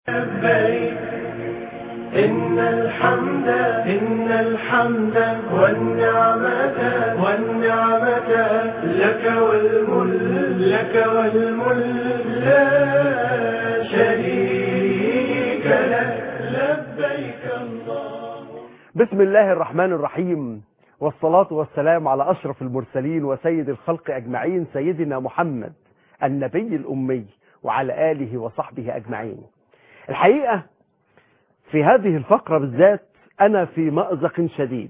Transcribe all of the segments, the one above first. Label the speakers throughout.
Speaker 1: لبيك إن الحمد إن الحمد والنعمة والنعمة لك والملك لك والملك لا شريك لك لبيك الله
Speaker 2: بسم الله الرحمن الرحيم والصلاة والسلام على أشرف المرسلين وسيد الخلق أجمعين سيدنا محمد النبي الأمي وعلى آله وصحبه أجمعين الحقيقة في هذه الفقرة بالذات أنا في مأزق شديد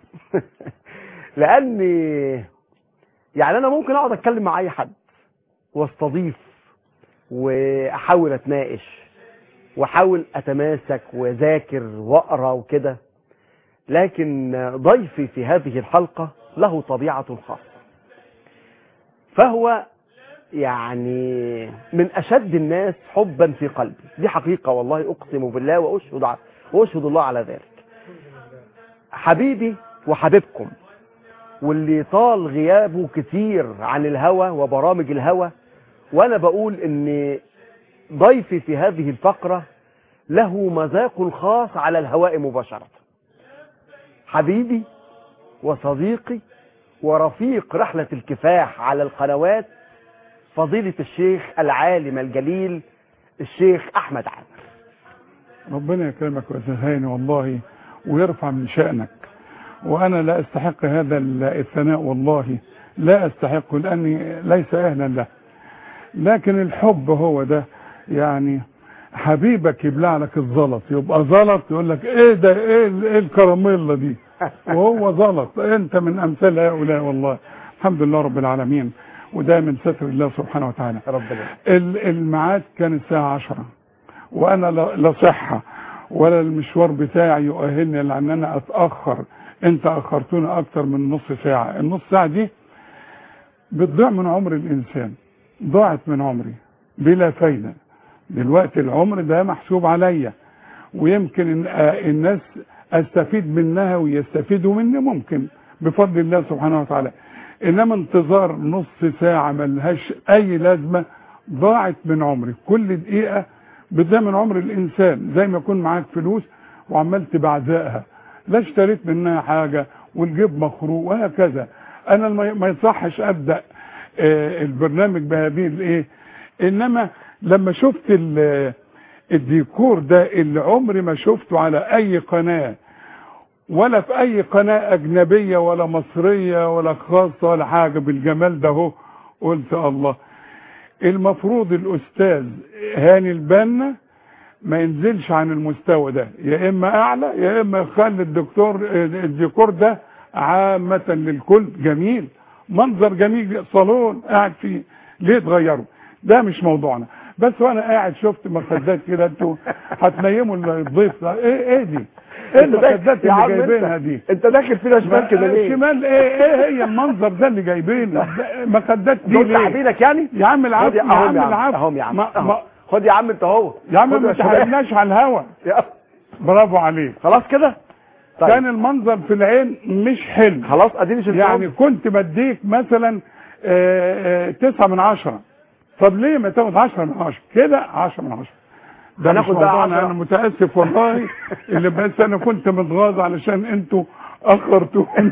Speaker 2: لأني يعني أنا ممكن أقعد أتكلم مع أي حد واستضيف وأحاول أتناقش وأحاول أتماسك وذاكر وأقرأ وكده لكن ضيفي في هذه الحلقة له طبيعة خاصة فهو يعني من أشد الناس حبا في قلبي دي حقيقة والله أقسم بالله وأشهد, ع- وأشهد الله على ذلك حبيبي وحبيبكم واللي طال غيابه كتير عن الهوى وبرامج الهوى وأنا بقول إن ضيفي في هذه الفقرة له مذاق خاص على الهواء مباشرة حبيبي وصديقي ورفيق رحلة الكفاح على القنوات فضيلة الشيخ العالم الجليل الشيخ أحمد عامر
Speaker 3: ربنا يكرمك ويتهاني والله ويرفع من شأنك وأنا لا أستحق هذا الثناء والله لا أستحقه لأني ليس أهلا له لكن الحب هو ده يعني حبيبك يبلع لك الزلط يبقى زلط يقول لك ايه ده ايه, ال- إيه الكراميلا دي وهو زلط انت من امثال هؤلاء والله الحمد لله رب العالمين وده من ستر الله سبحانه وتعالى
Speaker 2: ربنا
Speaker 3: ال- الميعاد كان الساعة عشرة وأنا لا لا صحة ولا المشوار بتاعي يؤهلني لأن أنا أتأخر أنت أخرتوني أكتر من نص ساعة النص ساعة دي بتضيع من عمر الإنسان ضاعت من عمري بلا فايدة دلوقتي العمر ده محسوب عليا ويمكن إن- آه الناس استفيد منها ويستفيدوا مني ممكن بفضل الله سبحانه وتعالى انما انتظار نص ساعة ملهاش اي لازمة ضاعت من عمري كل دقيقة بتضيع من عمر الانسان زي ما يكون معاك فلوس وعمال تبعزقها لا اشتريت منها حاجة والجيب مخروق وهكذا انا ما ما يصحش ابدا آه، البرنامج بهذه الايه انما لما شفت ال- الديكور ده اللي عمري ما شفته على اي قناه ولا في اي قناة اجنبية ولا مصرية ولا خاصة ولا حاجة بالجمال ده هو قلت الله المفروض الاستاذ هاني البنا ما ينزلش عن المستوى ده يا اما اعلى يا اما يخلي الدكتور الديكور ده عامة للكل جميل منظر جميل صالون قاعد فيه ليه تغيروا ده مش موضوعنا بس وانا قاعد شفت مخدات كده انتوا هتنيموا الضيف ده ايه ايه دي ايه
Speaker 2: أنت داخل-
Speaker 3: المخدات
Speaker 2: يا
Speaker 3: اللي
Speaker 2: عم
Speaker 3: جايبينها
Speaker 2: أنت-
Speaker 3: دي
Speaker 2: انت داخل فينا شمال كده ليه
Speaker 3: شمال ايه ايه هي المنظر ده اللي جايبينه ده- مخدات دي
Speaker 2: دول
Speaker 3: ليه
Speaker 2: تعبينك يعني
Speaker 3: يا عم العفو
Speaker 2: خد
Speaker 3: يا
Speaker 2: اهو
Speaker 3: عم
Speaker 2: يا عم
Speaker 3: العفو
Speaker 2: اهو يا عم
Speaker 3: ما-
Speaker 2: أهو.
Speaker 3: ما-
Speaker 2: خد يا عم انت اهو
Speaker 3: يا عم
Speaker 2: خد
Speaker 3: ما
Speaker 2: شباب.
Speaker 3: تحرمناش على الهوا
Speaker 2: يا-
Speaker 3: برافو عليك
Speaker 2: خلاص كده طيب
Speaker 3: كان المنظر في العين مش حلو
Speaker 2: خلاص اديني شفتهم
Speaker 3: يعني كنت بديك مثلا آه، آه، تسعة من عشرة طب ليه ما تاخد عشرة من عشرة كده عشرة من عشرة ده مش
Speaker 2: هناخد بقى
Speaker 3: موضوعنا
Speaker 2: عشرة.
Speaker 3: انا متاسف والله اللي بس انا كنت متغاظ علشان انتوا اخرتوني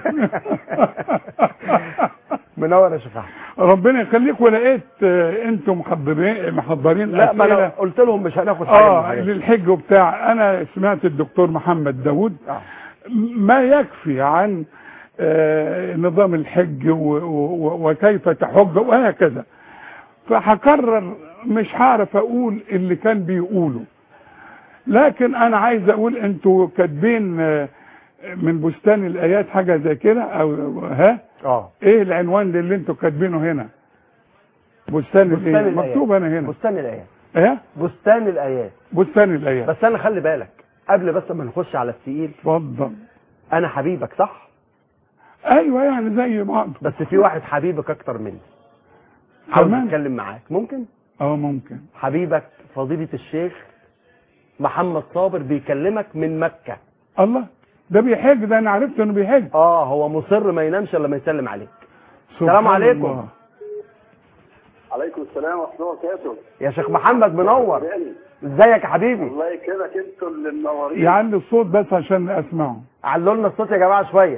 Speaker 2: منور يا شيخ احمد
Speaker 3: ربنا يخليك ولقيت آه، انتوا محضرين محضرين
Speaker 2: لا ما انا
Speaker 3: أسئلة
Speaker 2: قلت لهم مش هناخد حاجه من
Speaker 3: اه
Speaker 2: الحاجات دي.
Speaker 3: للحج وبتاع انا سمعت الدكتور محمد داوود
Speaker 2: آه.
Speaker 3: ما يكفي عن آه، نظام الحج و- و- وكيف تحج وهكذا فهكرر مش هعرف اقول اللي كان بيقوله لكن انا عايز اقول انتوا كاتبين آه، من بستان الايات حاجه زي كده او ها
Speaker 2: اه
Speaker 3: ايه العنوان اللي انتوا كاتبينه هنا بستان,
Speaker 2: بستان
Speaker 3: الايه
Speaker 2: الآيات.
Speaker 3: مكتوب انا هنا
Speaker 2: بستان الايات
Speaker 3: ايه
Speaker 2: بستان الايات
Speaker 3: بستان الايات
Speaker 2: بس انا خلي بالك قبل بس ما نخش على التقيل
Speaker 3: اتفضل
Speaker 2: انا حبيبك صح
Speaker 3: ايوه يعني زي بعض
Speaker 2: بس في واحد حبيبك اكتر مني عاوز
Speaker 3: كمان؟
Speaker 2: اتكلم معاك ممكن
Speaker 3: اه ممكن
Speaker 2: حبيبك فضيلة الشيخ محمد صابر بيكلمك من مكة
Speaker 3: الله ده بيحج ده انا عرفت انه بيحج
Speaker 2: اه هو مصر ما ينامش الا لما يسلم عليك
Speaker 3: سبحان
Speaker 2: السلام عليكم.
Speaker 3: الله.
Speaker 4: عليكم السلام ورحمة الله وبركاته
Speaker 2: يا شيخ محمد منور
Speaker 4: يعني
Speaker 2: ازيك يا حبيبي
Speaker 4: الله يكرمك انتوا اللي منورين
Speaker 3: يعلي الصوت بس عشان اسمعه
Speaker 2: علوا لنا الصوت يا جماعه شويه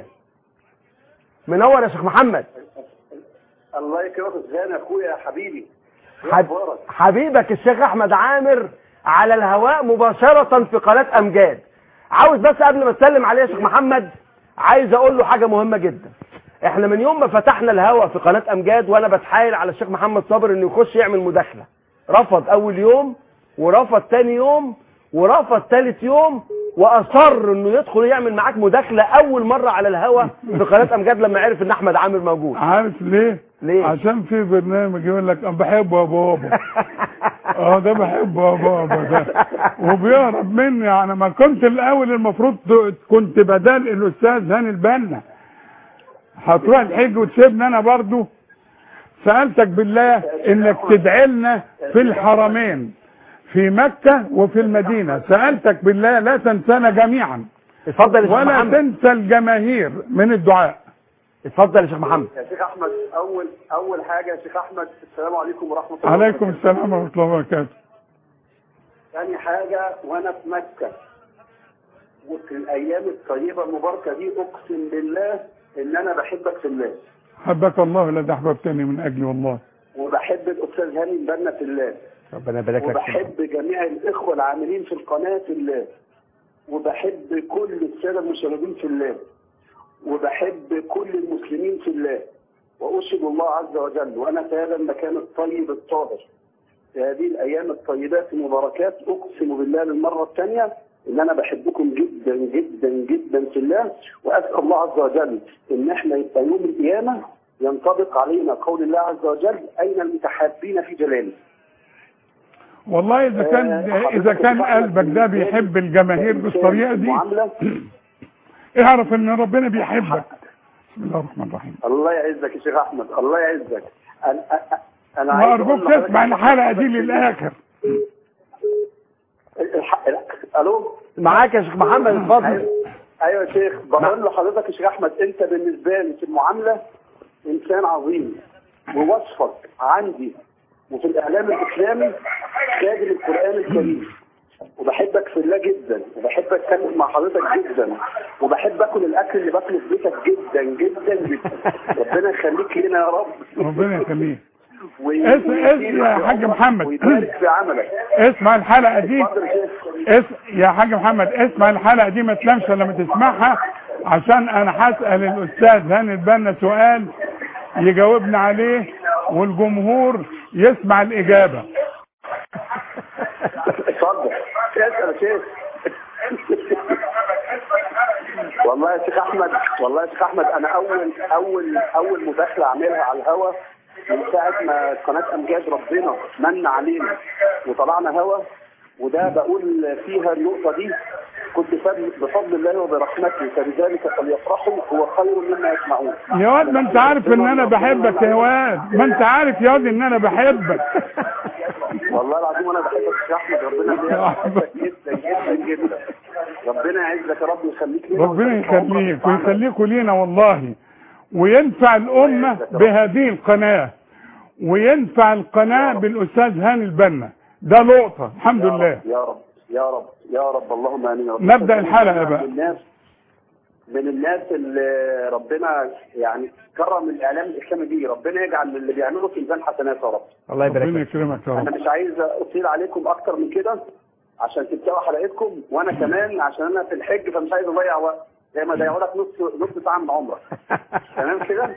Speaker 2: منور يا شيخ محمد
Speaker 4: الله يكرمك ازاي يا اخويا يا حبيبي ايه
Speaker 2: حب...
Speaker 4: اخبارك
Speaker 2: حبيبك الشيخ احمد عامر على الهواء مباشره في قناه امجاد عاوز بس قبل ما تسلم عليه يا شيخ محمد عايز اقول له حاجه مهمه جدا احنا من يوم ما فتحنا الهوا في قناه امجاد وانا بتحايل على الشيخ محمد صابر انه يخش يعمل مداخله رفض اول يوم ورفض تاني يوم ورفض تالت يوم واصر انه يدخل يعمل معاك مداخله اول مره على الهوا في قناه امجاد لما عرف ان احمد عامر موجود
Speaker 3: عارف ليه؟
Speaker 2: ليه؟
Speaker 3: عشان في برنامج يقول لك انا بحبه يا بابا اه ده بحبه يا بابا ده وبيهرب مني يعني ما كنت الاول المفروض ت- كنت بدل الاستاذ هاني البنا هتروح الحج وتسيبني انا برضو سالتك بالله انك تدعي لنا في الحرمين في مكة وفي المدينة سألتك بالله لا تنسانا جميعا
Speaker 2: اتفضل يا شيخ
Speaker 3: ولا
Speaker 2: محمد
Speaker 3: تنسى الجماهير من الدعاء
Speaker 2: اتفضل يا شيخ محمد
Speaker 4: يا شيخ احمد اول اول حاجه يا شيخ احمد السلام عليكم ورحمه الله
Speaker 3: عليكم
Speaker 4: وبركاته.
Speaker 3: السلام ورحمة الله وبركاته
Speaker 4: ثاني حاجه وانا في مكه وفي الايام الطيبه المباركه دي اقسم بالله ان انا بحبك في الله
Speaker 3: حبك الله الذي احببتني من اجلي والله
Speaker 4: وبحب الاستاذ هاني البنا في الله
Speaker 2: ربنا يبارك لك فيك.
Speaker 4: وبحب جميع الاخوه العاملين في القناه في الله وبحب كل الساده المشاهدين في الله وبحب كل المسلمين في الله واشهد الله عز وجل وانا في هذا المكان الطيب الطاهر في هذه الايام الطيبات المباركات اقسم بالله للمره الثانيه ان انا بحبكم جدا جدا جدا في الله واسال الله عز وجل ان احنا يبقى يوم القيامه ينطبق علينا قول الله عز وجل اين المتحابين في جلاله
Speaker 3: والله اذا كان
Speaker 4: آه،
Speaker 3: اذا
Speaker 4: حضرتك
Speaker 3: كان
Speaker 4: بتعمل
Speaker 3: قلبك ده
Speaker 4: بالنسبة
Speaker 3: بيحب
Speaker 4: لي
Speaker 3: الجماهير
Speaker 4: كإنسان
Speaker 3: بالطريقه دي
Speaker 4: معامله
Speaker 3: اعرف ان ربنا بيحبك بسم الله الرحمن الرحيم
Speaker 4: الله يعزك يا شيخ احمد الله يعزك انا أنا- انا عايز
Speaker 3: وارجوك
Speaker 4: أقول لحضرتك
Speaker 3: تسمع الحلقه دي
Speaker 4: حضرتك-
Speaker 3: للاخر
Speaker 4: الح- الو
Speaker 2: معاك يا شيخ محمد اتفضل
Speaker 4: ايوه يا شيخ بقول لحضرتك يا شيخ احمد انت بالنسبه لي في المعامله انسان عظيم ووصفك عندي وفي الاعلام الاسلامي خادم القران الكريم وبحبك في الله جدا وبحب اتكلم مع حضرتك جدا وبحب اكل الاكل اللي باكله في بيتك جدا جدا جدا ربنا يخليك لنا يا رب
Speaker 3: ربنا يخليك
Speaker 4: وي-
Speaker 3: اسم-
Speaker 4: ويديك
Speaker 3: اسم يا
Speaker 4: في
Speaker 3: حاج
Speaker 4: عمرك
Speaker 3: محمد.
Speaker 4: ويبارك في عملك
Speaker 3: اسمع الحلقه دي
Speaker 4: اتفضل يا شيخ
Speaker 3: اس... يا حاج محمد اسمع الحلقه دي ما تنامش إلا لما تسمعها عشان انا هسال الاستاذ هاني البنا سؤال يجاوبنا عليه والجمهور يسمع الاجابه
Speaker 4: اتفضل اسال يا شيخ والله يا شيخ احمد والله يا شيخ احمد انا اول اول اول مداخله اعملها على الهوا من ساعه ما قناه امجاد ربنا من علينا وطلعنا هوا وده بقول فيها النقطه دي كنت فضل- بفضل الله وبرحمته فبذلك فليفرحوا هو خير مما يسمعون
Speaker 3: يا واد ما انت عارف ان انا بحبك يا واد ما انت عارف يا واد ان انا بحبك
Speaker 4: والله العظيم انا بحبك يا احمد ربنا يحبك جدا جدا جدا ربنا يعزك يا رب ويخليك لنا
Speaker 3: ربنا
Speaker 4: ويخليك عمرك
Speaker 3: يخليك
Speaker 4: معانا.
Speaker 3: ويخليكوا لينا والله وينفع الأمة بهذه القناة وينفع القناة بالأستاذ هاني البنا ده لقطة الحمد
Speaker 4: يا
Speaker 3: لله
Speaker 4: رب يا رب يا رب يا رب اللهم امين يا رب
Speaker 3: نبدأ الحلقة بقى.
Speaker 4: من الناس من الناس اللي ربنا يعني كرم الاعلام الاسلامي دي ربنا يجعل اللي بيعمله في ميزان حسنات يا رب
Speaker 2: الله يبارك
Speaker 3: ربنا
Speaker 2: لك
Speaker 3: يكرمك يا
Speaker 4: انا
Speaker 3: رب
Speaker 4: مش عايز اطيل عليكم اكتر من كده عشان تبداوا حلقتكم وانا كمان عشان انا في الحج فمش عايز اضيع وقت زي ما ضيعوا لك نص نص ساعه من عمرك تمام كده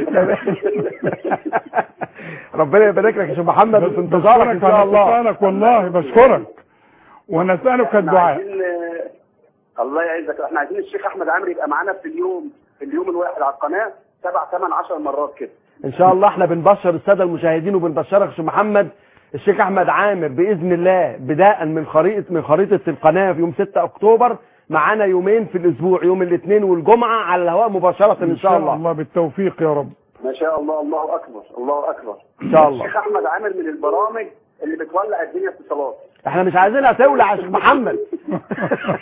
Speaker 2: ربنا يبارك لك يا شيخ محمد وفي انتظارك ان شاء الله
Speaker 3: بشكرك والله بشكرك ونسألك
Speaker 4: احنا
Speaker 3: الدعاء
Speaker 4: عايزين الله يعزك احنا عايزين الشيخ احمد عامر يبقى معانا في اليوم في اليوم الواحد على القناه سبع ثمان عشر مرات كده
Speaker 2: ان شاء الله احنا بنبشر الساده المشاهدين وبنبشرك يا شيخ محمد الشيخ احمد عامر باذن الله بداء من خريطه من خريطه القناه في يوم 6 اكتوبر معانا يومين في الاسبوع يوم الاثنين والجمعه على الهواء مباشره ان شاء الله
Speaker 3: الله بالتوفيق يا رب
Speaker 4: ما شاء الله الله اكبر الله اكبر
Speaker 2: ان شاء الله
Speaker 4: الشيخ احمد عامر من البرامج اللي بتولع الدنيا اتصالات
Speaker 2: احنا مش عايزينها تولع يا شيخ محمد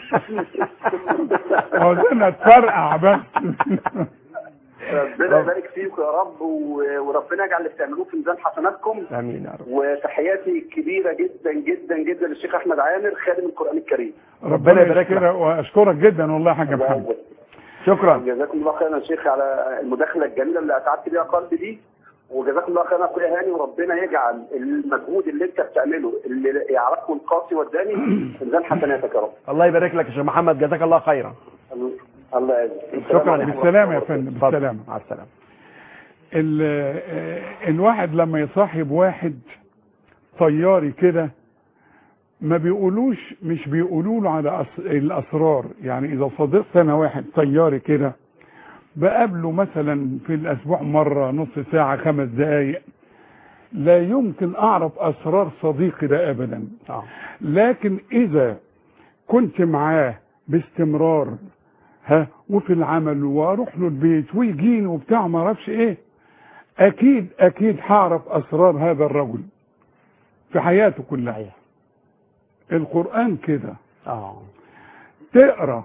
Speaker 3: عاوزينها تفرقع بس
Speaker 4: ربنا يبارك فيكم يا رب و- وربنا يجعل اللي بتعملوه في ميزان حسناتكم
Speaker 2: امين يا رب
Speaker 4: وتحياتي كبيره جدا جدا جدا للشيخ احمد عامر خادم القران الكريم
Speaker 2: ربنا يبارك لك.
Speaker 3: يشكرك واشكرك جدا والله يا حاج
Speaker 4: الله
Speaker 3: محمد
Speaker 4: يبارك.
Speaker 2: شكرا
Speaker 4: جزاكم الله خيرا يا شيخ على المداخله الجميله اللي اسعدت بيها قلبي دي وجزاكم الله خيرا يا اخويا هاني وربنا يجعل المجهود اللي انت بتعمله اللي يعرفه القاسي والداني في ميزان حسناتك يا رب
Speaker 2: الله يبارك لك يا شيخ محمد جزاك الله خيرا
Speaker 4: الله يعزك
Speaker 2: شكرا
Speaker 4: السلام عليكم
Speaker 3: بالسلامه يا
Speaker 4: ورحمة الله
Speaker 3: فندم
Speaker 2: اتفضل.
Speaker 3: بالسلامه
Speaker 2: مع السلامه
Speaker 3: ال- آه، الواحد لما يصاحب واحد طياري كده ما بيقولوش مش بيقولوا له على أس- الاسرار يعني اذا صديقت انا واحد طياري كده بقابله مثلا في الاسبوع مره نص ساعه خمس دقايق لا يمكن اعرف اسرار صديقي ده ابدا
Speaker 2: اه
Speaker 3: لكن اذا كنت معاه باستمرار ها وفي العمل واروح له البيت ويجيني وبتاع ما اعرفش ايه اكيد اكيد هعرف اسرار هذا الرجل في حياته كلها
Speaker 2: صحيح
Speaker 3: القران كده
Speaker 2: اه
Speaker 3: تقرا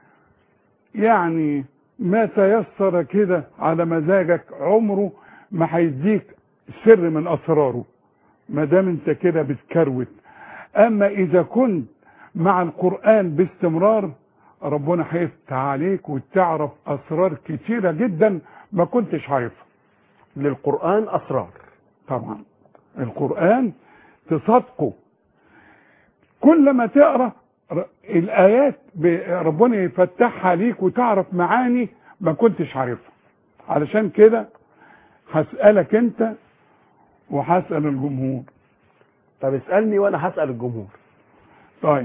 Speaker 3: يعني ما تيسر كده على مزاجك عمره ما هيديك سر من اسراره ما دام انت كده بتكروت اما اذا كنت مع القران باستمرار ربنا هيفتح عليك وتعرف اسرار كتيره جدا ما كنتش عارفها
Speaker 2: للقران اسرار
Speaker 3: طبعا القرآن تصدقه كل ما تقرا ر- الآيات ب- ربنا يفتحها ليك وتعرف معاني ما كنتش عارفها علشان كده هسألك انت وهسأل الجمهور
Speaker 2: طب اسالني وانا هسال الجمهور
Speaker 3: طيب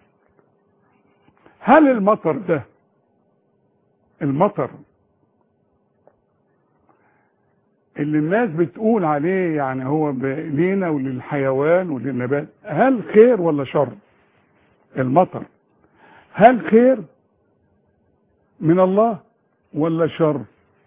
Speaker 3: هل المطر ده المطر اللي الناس بتقول عليه يعني هو ب- لينا وللحيوان وللنبات هل خير ولا شر المطر هل خير من الله ولا شر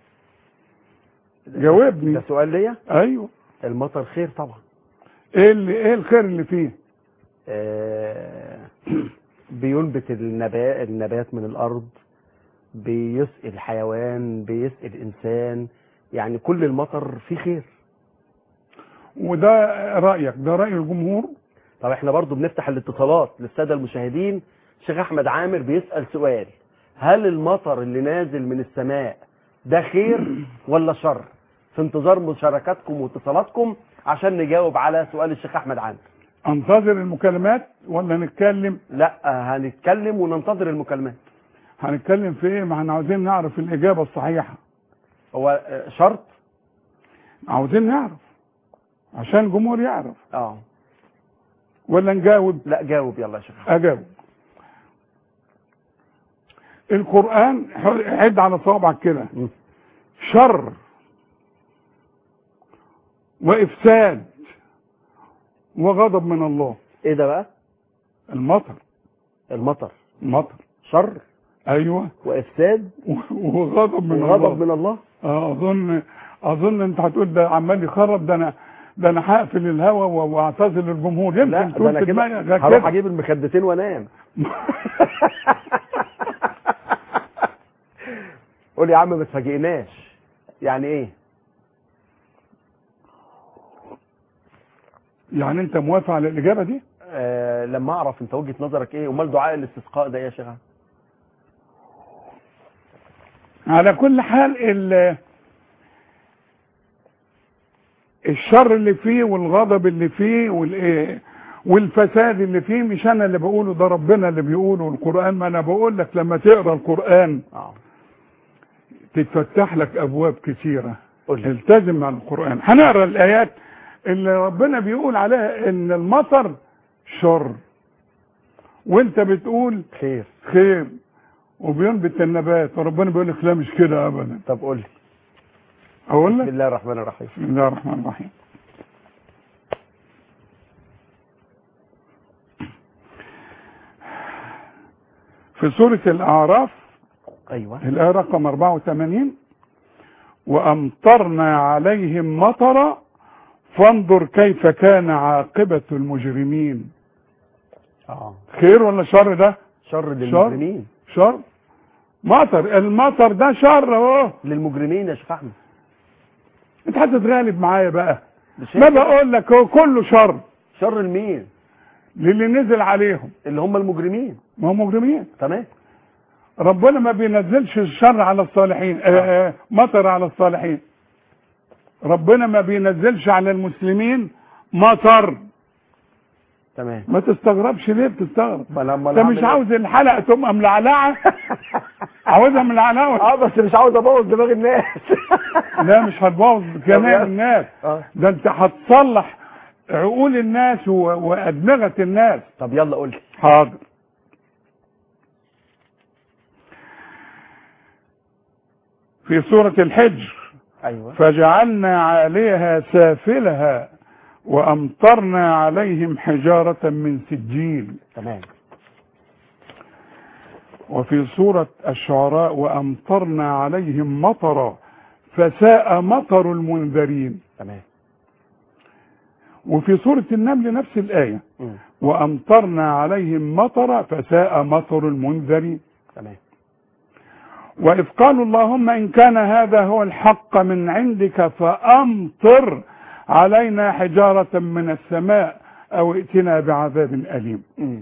Speaker 3: جاوبني
Speaker 2: ده سؤال ليا
Speaker 3: ايوه
Speaker 2: المطر خير طبعا
Speaker 3: ايه اللي ايه الخير اللي فيه
Speaker 2: آه، بينبت النبات النبات من الارض بيسقي الحيوان بيسقي الانسان يعني كل المطر فيه خير
Speaker 3: وده رايك ده راي الجمهور
Speaker 2: طب احنا برضو بنفتح الاتصالات للساده المشاهدين شيخ احمد عامر بيسال سؤال هل المطر اللي نازل من السماء ده خير ولا شر في انتظار مشاركاتكم واتصالاتكم عشان نجاوب على سؤال الشيخ احمد عامر
Speaker 3: انتظر المكالمات ولا نتكلم
Speaker 2: لا هنتكلم وننتظر المكالمات
Speaker 3: هنتكلم في ايه ما احنا عاوزين نعرف الاجابه الصحيحه
Speaker 2: هو آه، شرط
Speaker 3: عاوزين نعرف عشان الجمهور يعرف
Speaker 2: اه
Speaker 3: ولا نجاوب
Speaker 2: لا جاوب يلا يا شيخ
Speaker 3: اجاوب القران عد على صوابعك كده
Speaker 2: مم.
Speaker 3: شر وافساد وغضب من الله
Speaker 2: ايه ده بقى
Speaker 3: المطر
Speaker 2: المطر
Speaker 3: المطر
Speaker 2: شر
Speaker 3: ايوه
Speaker 2: وافساد
Speaker 3: وغضب من
Speaker 2: وغضب
Speaker 3: الله
Speaker 2: من الله
Speaker 3: آه، اظن اظن انت هتقول ده عمال يخرب ده انا ده انا هقفل الهوا و- واعتذر للجمهور يمكن
Speaker 2: لا ده
Speaker 3: تقول
Speaker 2: انا
Speaker 3: في
Speaker 2: كده
Speaker 3: دماغك غير
Speaker 2: هروح
Speaker 3: كده
Speaker 2: اجيب المخدتين وانام قول يا عم ما تفاجئناش يعني ايه
Speaker 3: يعني انت موافق على الاجابه دي
Speaker 2: آه لما اعرف انت وجهه نظرك ايه امال دعاء الاستسقاء ده إيه يا شيخ
Speaker 3: على كل حال ال- الشر اللي فيه والغضب اللي فيه والايه والفساد اللي فيه مش انا اللي بقوله ده ربنا اللي بيقوله القران ما انا بقول لك لما تقرا القران
Speaker 2: اه
Speaker 3: تتفتح لك ابواب كثيره
Speaker 2: قول لي
Speaker 3: التزم مع القرآن هنقرا الآيات اللي ربنا بيقول عليها إن المطر شر وأنت بتقول
Speaker 2: خير
Speaker 3: خير وبينبت النبات وربنا بيقول لك لا مش كده أبدا
Speaker 2: طب قول لي
Speaker 3: أقول
Speaker 2: بسم
Speaker 3: لك
Speaker 2: الله الرحمن الرحيم
Speaker 3: بسم الله الرحمن الرحيم في سورة الأعراف
Speaker 2: ايوه
Speaker 3: الآية رقم 84 وأمطرنا عليهم مطرا فانظر كيف كان عاقبة المجرمين
Speaker 2: اه
Speaker 3: خير ولا شر ده
Speaker 2: شر للمجرمين
Speaker 3: شر مطر المطر ده شر اهو
Speaker 2: للمجرمين يا شيخ احمد
Speaker 3: انت هتتغالب معايا بقى
Speaker 2: مش
Speaker 3: ما
Speaker 2: هي كده؟
Speaker 3: بقول لك هو كله شر
Speaker 2: شر المين
Speaker 3: للي نزل عليهم
Speaker 2: اللي هم المجرمين
Speaker 3: ما هم مجرمين
Speaker 2: تمام
Speaker 3: ربنا ما بينزلش الشر على الصالحين آه آه مطر على الصالحين ربنا ما بينزلش على المسلمين مطر
Speaker 2: تمام
Speaker 3: ما تستغربش ليه بتستغرب
Speaker 2: فلما
Speaker 3: انت مش عاوز الحلقه تبقى ملعلعه عاوزها ملعلعه
Speaker 2: اه بس مش عاوز ابوظ دماغ الناس
Speaker 3: لا مش هتبوظ كلام الناس
Speaker 2: اه
Speaker 3: ده انت هتصلح عقول الناس و- وادمغه الناس
Speaker 2: طب يلا قول لي
Speaker 3: حاضر في سورة الحجر
Speaker 2: ايوه
Speaker 3: فجعلنا عليها سافلها وأمطرنا عليهم حجارة من سجيل
Speaker 2: تمام
Speaker 3: وفي سورة الشعراء وأمطرنا عليهم مطرا فساء مطر المنذرين
Speaker 2: تمام
Speaker 3: وفي سورة النمل نفس الآية
Speaker 2: مم.
Speaker 3: وأمطرنا عليهم مطرا فساء مطر المنذرين
Speaker 2: تمام
Speaker 3: وإذ قالوا اللهم إن كان هذا هو الحق من عندك فأمطر علينا حجارة من السماء أو ائتنا بعذاب أليم
Speaker 2: مم.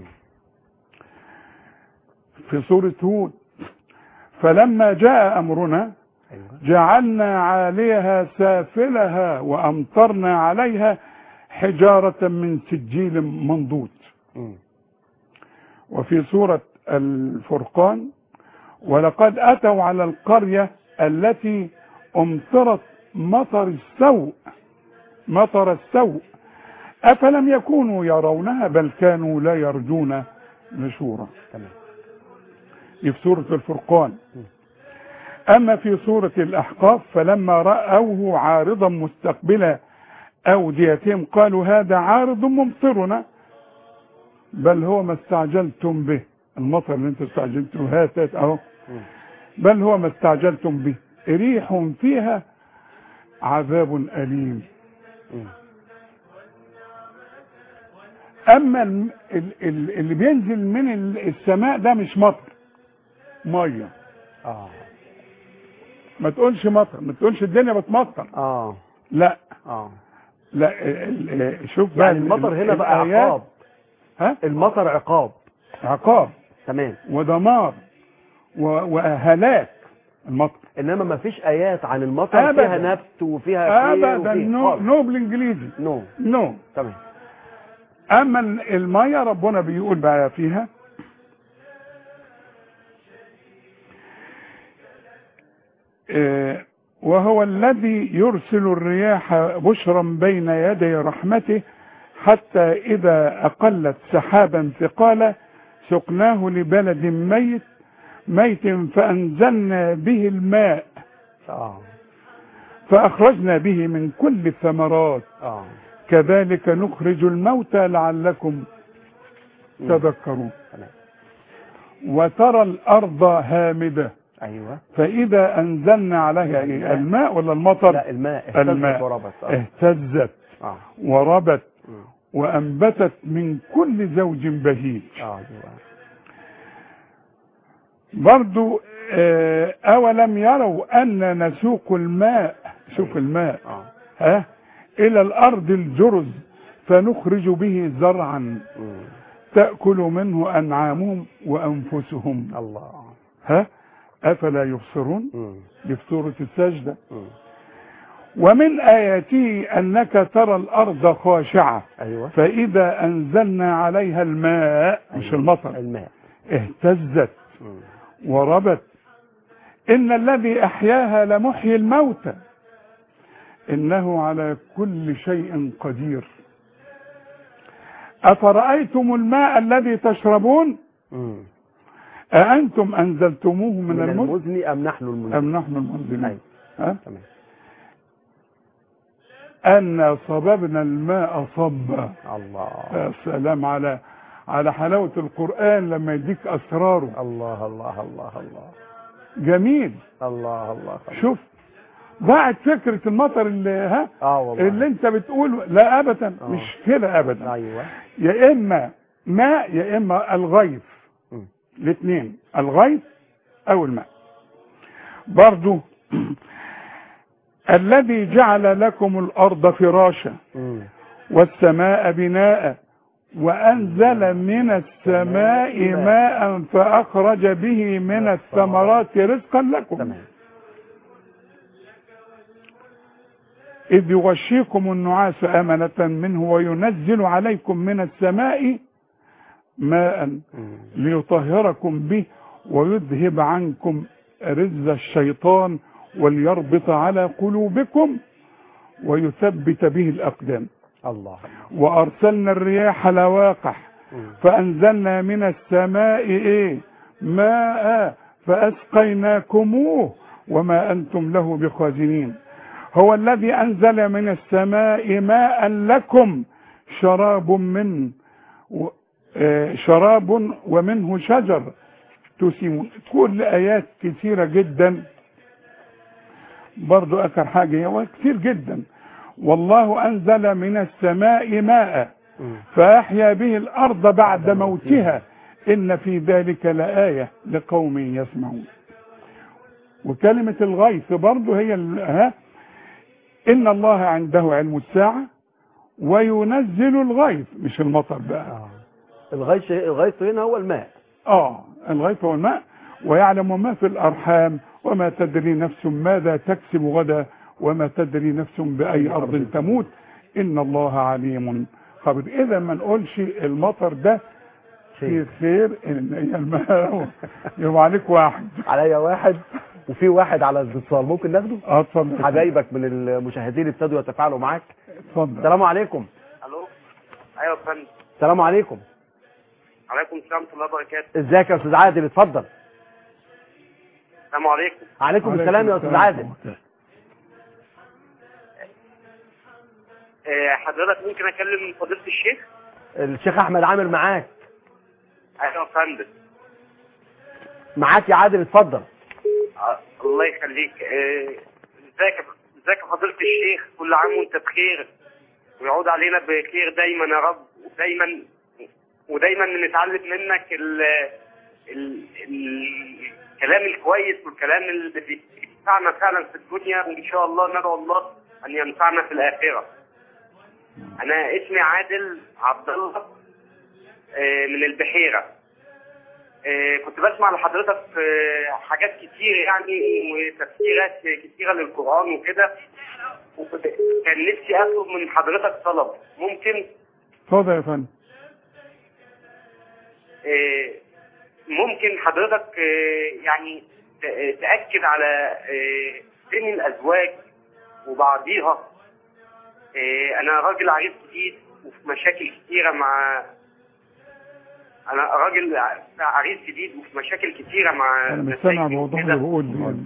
Speaker 3: في سورة هود فلما جاء أمرنا
Speaker 2: ايوه
Speaker 3: جعلنا عاليها سافلها وأمطرنا عليها حجارة من سجيل منضود
Speaker 2: مم.
Speaker 3: وفي سورة الفرقان ولقد أتوا على القرية التي أمطرت مطر السوء مطر السوء أفلم يكونوا يرونها بل كانوا لا يرجون نشورا
Speaker 2: تمام
Speaker 3: دي في سورة الفرقان أما في سورة الأحقاف فلما رأوه عارضا مستقبلا أوديتهم قالوا هذا عارض ممطرنا بل هو ما استعجلتم به المطر اللي انتم استعجلتم هات هات اهو
Speaker 2: مم.
Speaker 3: بل هو ما استعجلتم به ريح فيها عذاب أليم
Speaker 2: مم.
Speaker 3: أما الم- ال- ال- اللي بينزل من ال- السماء ده مش مطر مية
Speaker 2: اه
Speaker 3: ما تقولش مطر ما تقولش الدنيا بتمطر
Speaker 2: اه
Speaker 3: لا
Speaker 2: اه
Speaker 3: لا ال- ال- شوف بقى
Speaker 2: يعني
Speaker 3: ال-
Speaker 2: المطر
Speaker 3: ال-
Speaker 2: هنا بقى
Speaker 3: الآيات.
Speaker 2: عقاب
Speaker 3: ها
Speaker 2: المطر عقاب
Speaker 3: عقاب
Speaker 2: تمام
Speaker 3: ودمار و- وهلاك المطر
Speaker 2: انما ما فيش ايات عن المطر
Speaker 3: أبداً.
Speaker 2: فيها نبت وفيها خير
Speaker 3: ابدا
Speaker 2: وفيها
Speaker 3: نو,
Speaker 2: خالص.
Speaker 3: نو بالانجليزي
Speaker 2: نو
Speaker 3: نو
Speaker 2: تمام
Speaker 3: اما ال- الميه ربنا بيقول بقى فيها آه، وهو الذي يرسل الرياح بشرا بين يدي رحمته حتى إذا أقلت سحابا ثقالا سقناه لبلد ميت ميت فأنزلنا به الماء
Speaker 2: اه
Speaker 3: فأخرجنا به من كل الثمرات
Speaker 2: اه
Speaker 3: كذلك نخرج الموتى لعلكم
Speaker 2: مم.
Speaker 3: تذكرون
Speaker 2: تمام
Speaker 3: وترى الأرض هامدة
Speaker 2: ايوه
Speaker 3: فإذا أنزلنا عليها إيه؟
Speaker 2: الماء.
Speaker 3: الماء ولا المطر
Speaker 2: لا الماء اهتزت
Speaker 3: الماء.
Speaker 2: وربت اه
Speaker 3: اهتزت
Speaker 2: اه
Speaker 3: وربت
Speaker 2: مم.
Speaker 3: وأنبتت من كل زوج بهيج
Speaker 2: اه ايوه
Speaker 3: برضو آه، أولم يروا أن نسوق الماء شوف الماء
Speaker 2: اه
Speaker 3: ها إلى الأرض الجرز فنخرج به زرعا
Speaker 2: مم.
Speaker 3: تأكل منه أنعامهم وأنفسهم
Speaker 2: الله
Speaker 3: ها أفلا يبصرون
Speaker 2: مم.
Speaker 3: دي في سورة السجدة
Speaker 2: مم.
Speaker 3: ومن آياته أنك ترى الأرض خاشعة
Speaker 2: ايوه
Speaker 3: فإذا أنزلنا عليها الماء مش
Speaker 2: أيوة.
Speaker 3: المطر
Speaker 2: الماء
Speaker 3: اهتزت
Speaker 2: مم.
Speaker 3: وربت إن الذي أحياها لمحيي الموتى إنه على كل شيء قدير أفرأيتم الماء الذي تشربون
Speaker 2: مم.
Speaker 3: أأنتم أنزلتموه من,
Speaker 2: من
Speaker 3: المزن
Speaker 2: المزن ام نحن المزن
Speaker 3: أم نحن المنزلين
Speaker 2: ايوه
Speaker 3: ها؟
Speaker 2: تمام
Speaker 3: أن صببنا الماء صبا
Speaker 2: الله
Speaker 3: يا سلام على على حلاوة القرآن لما يديك أسراره
Speaker 2: الله الله الله الله
Speaker 3: جميل
Speaker 2: الله الله
Speaker 3: شوف ضاعت فكرة المطر اللي ها
Speaker 2: اه والله
Speaker 3: اللي انت بتقوله لا ابدا
Speaker 2: آه.
Speaker 3: مش كده ابدا
Speaker 2: ايوه
Speaker 3: يا اما ماء يا اما الغيث
Speaker 2: مم.
Speaker 3: الاثنين الغيث او الماء برضو الذي جعل لكم الارض فراشا
Speaker 2: مم.
Speaker 3: والسماء بناء وأنزل من السماء ماء فأخرج به من الثمرات رزقا لكم
Speaker 2: تمام
Speaker 3: إذ يغشيكم النعاس أمنة منه وينزل عليكم من السماء ماء
Speaker 2: مم.
Speaker 3: ليطهركم به ويذهب عنكم رز الشيطان وليربط على قلوبكم ويثبت به الأقدام
Speaker 2: الله
Speaker 3: وأرسلنا الرياح لواقح
Speaker 2: مم.
Speaker 3: فأنزلنا من السماء إيه ماء فأسقيناكموه وما أنتم له بخازنين هو الذي أنزل من السماء ماء لكم شراب من و- آه، شراب ومنه شجر تسيمون كل آيات كثيرة جدا برضو آخر حاجة هو كثير جدا والله أنزل من السماء ماء
Speaker 2: مم.
Speaker 3: فأحيا به الأرض بعد موتها إن في ذلك لآية لقوم يسمعون وكلمة الغيث برضو هي ال- ها إن الله عنده علم الساعة وينزل الغيث مش المطر بقى
Speaker 2: آه. الغيث الغيث هنا هو الماء
Speaker 3: آه الغيث هو الماء ويعلم ما في الأرحام وما تدري نفس ماذا تكسب غدا وما تدري نفس بأي أرض تموت إن الله عليم خبير إذا ما نقولش المطر ده في
Speaker 2: شيء
Speaker 3: خير إن هي الماء يبقى عليك واحد
Speaker 2: عليا واحد وفي واحد على الاتصال ممكن ناخده
Speaker 3: اه اتفضل
Speaker 2: حبايبك من المشاهدين ابتدوا يتفاعلوا معاك
Speaker 3: اتفضل
Speaker 2: السلام عليكم
Speaker 5: الو ايوه يا فندم
Speaker 2: السلام عليكم
Speaker 5: عليكم السلام ورحمه الله وبركاته
Speaker 2: ازيك يا استاذ عادل اتفضل
Speaker 5: السلام عليكم
Speaker 2: عليكم
Speaker 3: عليكم
Speaker 2: السلام يا استاذ
Speaker 3: السلام.
Speaker 2: عادل
Speaker 5: آه، حضرتك ممكن اكلم فضيله الشيخ
Speaker 2: الشيخ احمد عامر معاك
Speaker 5: ايوه يا فندم
Speaker 2: معاك يا عادل اتفضل
Speaker 5: آه، الله يخليك آه، ازيك يا- ازيك يا فضيله الشيخ كل عام وانت بخير ويعود علينا بخير دايما يا رب ودايما ودايما نتعلم منك ال ال الكلام الكويس والكلام اللي بينفعنا فعلا في الدنيا وان شاء الله ندعو الله ان ينفعنا في الاخره. انا اسمي عادل عبد الله آه، من البحيره. آه، كنت بسمع لحضرتك آه، حاجات كتير يعني وتفسيرات كتيره للقران وكده وكنت- كان نفسي اطلب من حضرتك طلب ممكن
Speaker 3: اتفضل يا فندم
Speaker 5: آه، ممكن حضرتك آه، يعني ت- تأكد على آه، سن الأزواج وبعضيها آه، أنا راجل عريس جديد وفي مشاكل كتيرة مع أنا راجل ع- عريس جديد وفي مشاكل كتيرة مع
Speaker 3: انا مش سامع
Speaker 5: مسايبي
Speaker 3: بوضوح
Speaker 5: وكده.
Speaker 3: اللي بقول لي.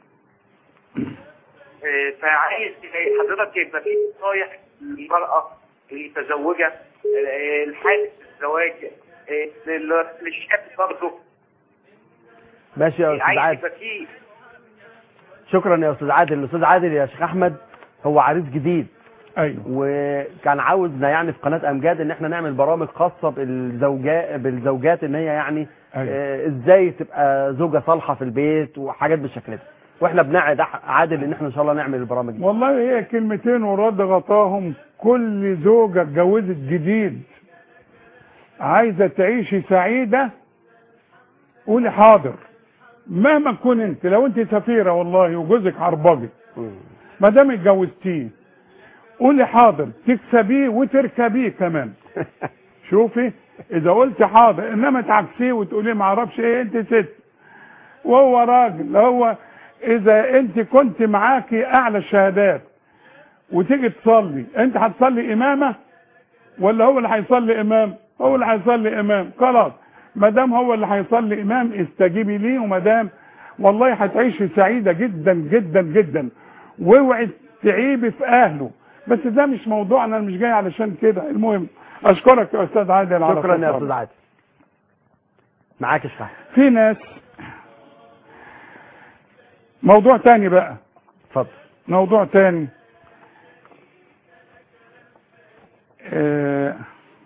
Speaker 5: آه، فعايز حضرتك يبقى في نصايح للمرأة المتزوجة آه، الحادث الزواج آه، لل- للشاب برضه
Speaker 2: ماشي يا استاذ
Speaker 5: عايز
Speaker 2: عادل
Speaker 5: يبقى في
Speaker 2: شكرا يا استاذ عادل الاستاذ عادل يا شيخ احمد هو عريس جديد
Speaker 3: ايوه
Speaker 2: وكان عاوزنا يعني في قناه امجاد ان احنا نعمل برامج خاصه بالزوجات بالزوجات ان هي يعني
Speaker 3: أيوة.
Speaker 2: آه، ازاي تبقى زوجه صالحه في البيت وحاجات بالشكل ده واحنا بنعد أح- عادل ان احنا ان شاء الله نعمل البرامج دي
Speaker 3: والله هي كلمتين ورد غطاهم كل زوجة اتجوزت جديد عايزة تعيشي سعيدة قولي حاضر مهما تكون انت لو انت سفيرة والله وجوزك عربجي
Speaker 2: مم.
Speaker 3: ما دام اتجوزتيه قولي حاضر تكسبيه وتركبيه كمان شوفي اذا قلت حاضر انما تعكسيه وتقولي ما اعرفش ايه انت ست وهو راجل هو اذا انت كنت معاكي اعلى الشهادات وتيجي تصلي انت هتصلي امامه ولا هو اللي هيصلي امام هو اللي هيصلي امام خلاص ما دام هو اللي هيصلي امام استجيبي ليه وما دام والله هتعيشي سعيده جدا جدا جدا واوعي تعيبي في اهله بس ده مش موضوعنا انا مش جاي علشان كده المهم اشكرك يا استاذ عادل على
Speaker 2: شكرا يا
Speaker 3: اتصالك.
Speaker 2: استاذ عادل معاك يا شيخ أحمد.
Speaker 3: في ناس موضوع تاني بقى
Speaker 2: اتفضل
Speaker 3: موضوع تاني آه،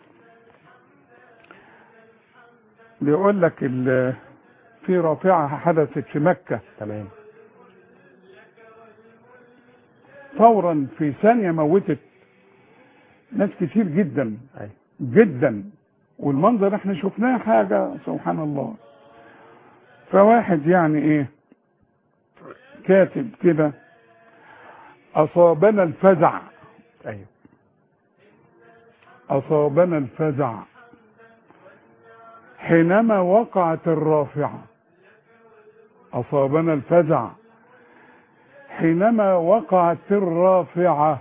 Speaker 3: بيقول لك ال- في رافعة حدثت في مكة
Speaker 2: تمام
Speaker 3: فورا في ثانيه موتت ناس كتير جدا
Speaker 2: أيوة.
Speaker 3: جدا والمنظر احنا شفناه حاجه سبحان الله فواحد يعني ايه كاتب كده اصابنا الفزع
Speaker 2: ايوه
Speaker 3: أصابنا الفزع حينما وقعت الرافعة أصابنا الفزع حينما وقعت الرافعة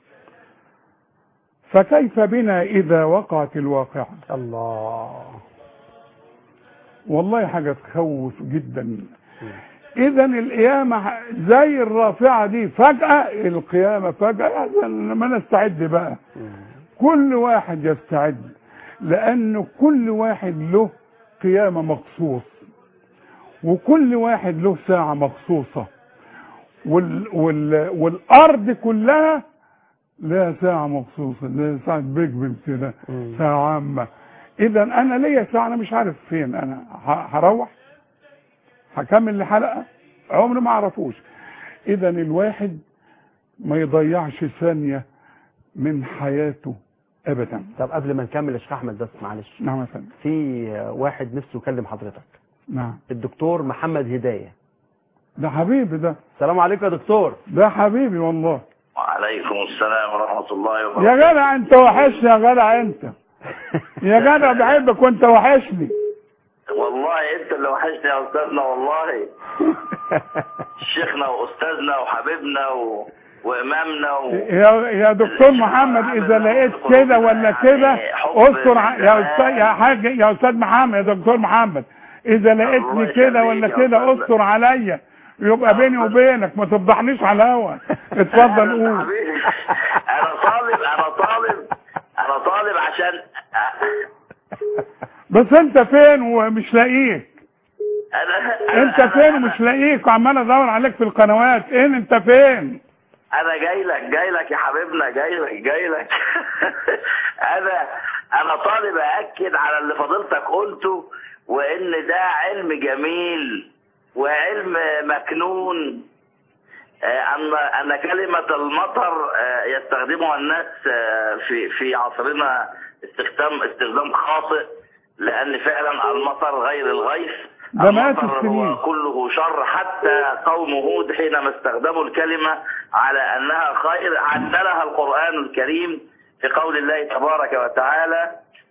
Speaker 3: فكيف بنا إذا وقعت الواقعة
Speaker 2: الله
Speaker 3: والله حاجة تخوف جدا إذا القيامة زي الرافعة دي فجأة القيامة فجأة ما نستعد بقى كل واحد يستعد لأنه كل واحد له قيامة مخصوص وكل واحد له ساعة مخصوصة وال وال والأرض كلها لها ساعة مخصوصة لها ساعة بيج بيج كده
Speaker 2: مم.
Speaker 3: ساعة عامة إذا أنا ليا ساعة أنا مش عارف فين أنا ه- هروح هكمل الحلقة عمري ما أعرفوش إذا الواحد ما يضيعش ثانية من حياته أبدا
Speaker 2: طب قبل ما نكمل يا شيخ احمد بس معلش
Speaker 3: نعم يا فندم
Speaker 2: في واحد نفسه يكلم حضرتك
Speaker 3: نعم
Speaker 2: الدكتور محمد هدايه
Speaker 3: ده حبيبي ده
Speaker 2: السلام عليكم يا دكتور
Speaker 3: ده حبيبي والله
Speaker 6: وعليكم السلام ورحمة الله
Speaker 3: يا
Speaker 6: وبركاته
Speaker 3: جدع انت وحشني يا جدع انت يا جدع بحبك وانت وحشني
Speaker 6: والله انت اللي وحشني يا استاذنا والله شيخنا واستاذنا وحبيبنا و... وامامنا و...
Speaker 3: يا يا دكتور محمد اذا لقيت كده ولا كده استر ع- يا استاذ يا حاج يا استاذ محمد يا دكتور محمد اذا لقيتني
Speaker 6: الله
Speaker 3: كده ولا
Speaker 6: يخليك يا
Speaker 3: كده
Speaker 6: أستاذ.
Speaker 3: استر عليا يبقى بيني وبينك ما تفضحنيش على الهوا اتفضل
Speaker 6: أهلاً
Speaker 3: قول
Speaker 6: حبيبي. انا طالب انا طالب انا طالب عشان
Speaker 3: بس انت فين ومش لاقيك
Speaker 6: انا
Speaker 3: انت
Speaker 6: أنا-
Speaker 3: فين
Speaker 6: أنا-
Speaker 3: ومش لاقيك وعمال ادور عليك في القنوات اين انت فين
Speaker 6: انا جاي لك جاي لك يا حبيبنا جاي لك جاي لك انا انا طالب اكد على اللي فضيلتك قلته وان ده علم جميل وعلم مكنون آه، ان ان كلمه المطر آه، يستخدمها الناس آه، في في عصرنا استخدام استخدام خاطئ لان فعلا المطر غير الغيث
Speaker 3: ده مئات
Speaker 6: المطر
Speaker 3: السنين.
Speaker 6: هو كله شر حتى قوم هود حينما استخدموا الكلمة على أنها خير عدلها القرآن الكريم في قول الله تبارك وتعالى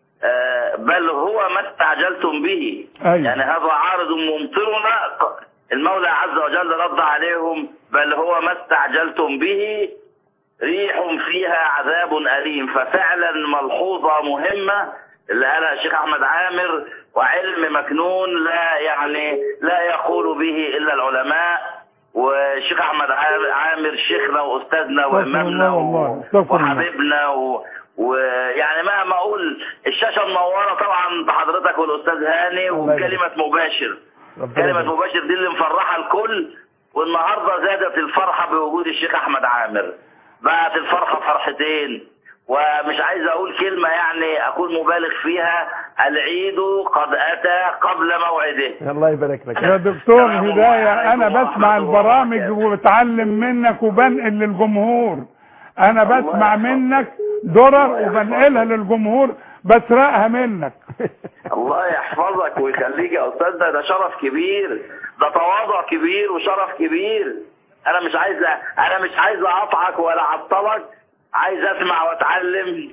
Speaker 6: آه، بل هو ما استعجلتم به
Speaker 3: أيوة.
Speaker 6: يعني هذا عارض ممطرنا المولى عز وجل رد عليهم بل هو ما استعجلتم به ريح فيها عذاب أليم ففعلا ملحوظة مهمة اللي قالها الشيخ أحمد عامر وعلم مكنون لا يعني لا يقول به إلا العلماء والشيخ أحمد عام- عامر شيخنا وأستاذنا
Speaker 3: استغفر
Speaker 6: وإمامنا
Speaker 3: الله والله،
Speaker 6: و-
Speaker 3: استغفر الله.
Speaker 6: وحبيبنا و... ويعني مهما أقول الشاشة منورة طبعا بحضرتك والأستاذ هاني
Speaker 2: الله يبارك.
Speaker 6: وكلمة مباشر
Speaker 2: ربنا
Speaker 6: كلمة
Speaker 2: يبارك.
Speaker 6: مباشر دي اللي مفرحة الكل والنهاردة زادت الفرحة بوجود الشيخ أحمد عامر بقت الفرحة فرحتين ومش عايز أقول كلمة يعني أكون مبالغ فيها العيد قد أتى قبل موعده
Speaker 2: الله يبارك لك
Speaker 3: يا دكتور
Speaker 6: السلام
Speaker 3: هداية أنا
Speaker 6: عليكم
Speaker 3: بسمع
Speaker 6: ورحمة الله
Speaker 3: البرامج
Speaker 6: وبركاته.
Speaker 3: وبتعلم منك وبنقل للجمهور أنا
Speaker 6: الله
Speaker 3: بسمع
Speaker 6: يحفظك.
Speaker 3: منك درر
Speaker 6: الله
Speaker 3: وبنقلها
Speaker 6: يحفظك.
Speaker 3: للجمهور بسرقها منك
Speaker 6: الله يحفظك ويخليك يا أستاذنا ده شرف كبير ده تواضع كبير وشرف كبير أنا مش عايز أنا مش عايز أقطعك ولا أعطلك عايز أسمع وأتعلم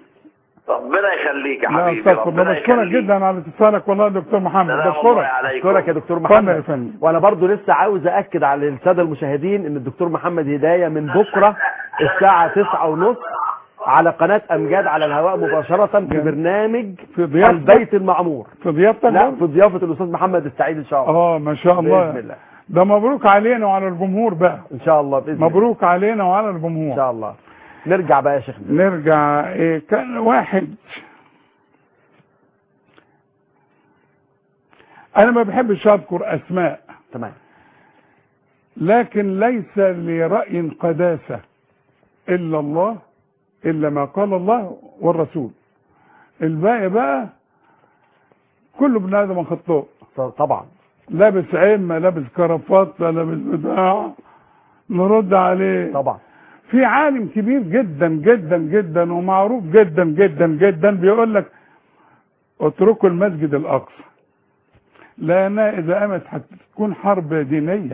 Speaker 6: ربنا يخليك يا
Speaker 3: لا
Speaker 6: حبيبي
Speaker 3: استغفر الله
Speaker 6: ربنا
Speaker 3: بشكرك
Speaker 6: يخليك.
Speaker 3: جدا على اتصالك والله يا دكتور محمد
Speaker 6: سلام الله
Speaker 3: بشكرك
Speaker 6: عليكم
Speaker 2: اشكرك يا دكتور
Speaker 3: اتفضل يا
Speaker 2: محمد
Speaker 3: فندم
Speaker 2: وانا برضو لسه عاوز اكد على الساده المشاهدين ان الدكتور محمد هدايه من بكره الساعه تسعة ونص على قناه امجاد على الهواء مباشره في برنامج
Speaker 3: في ضيافتك
Speaker 2: البيت المعمور
Speaker 3: في ضيافتك
Speaker 2: لا
Speaker 3: برضه؟
Speaker 2: في ضيافه الاستاذ محمد السعيد ان شاء الله
Speaker 3: اه ما شاء
Speaker 2: باذن
Speaker 3: الله
Speaker 2: الله
Speaker 3: ده مبروك علينا وعلى الجمهور بقى
Speaker 2: ان شاء الله باذن الله
Speaker 3: مبروك علينا وعلى
Speaker 2: ان
Speaker 3: الجمهور
Speaker 2: شاء الله نرجع بقى يا شيخنا
Speaker 3: نرجع إيه كان واحد انا ما بحبش اذكر اسماء
Speaker 2: تمام
Speaker 3: لكن ليس لرأي قداسة إلا الله إلا ما قال الله والرسول الباقي بقى كل ابن آدم خطاء
Speaker 2: طبعا
Speaker 3: لابس عمة لابس كرافات لابس بتاع نرد عليه
Speaker 2: طبعا
Speaker 3: في عالم كبير جدا جدا جدا ومعروف جدا جدا جدا بيقول لك اتركوا المسجد الاقصى لانها اذا قامت هتكون حرب دينيه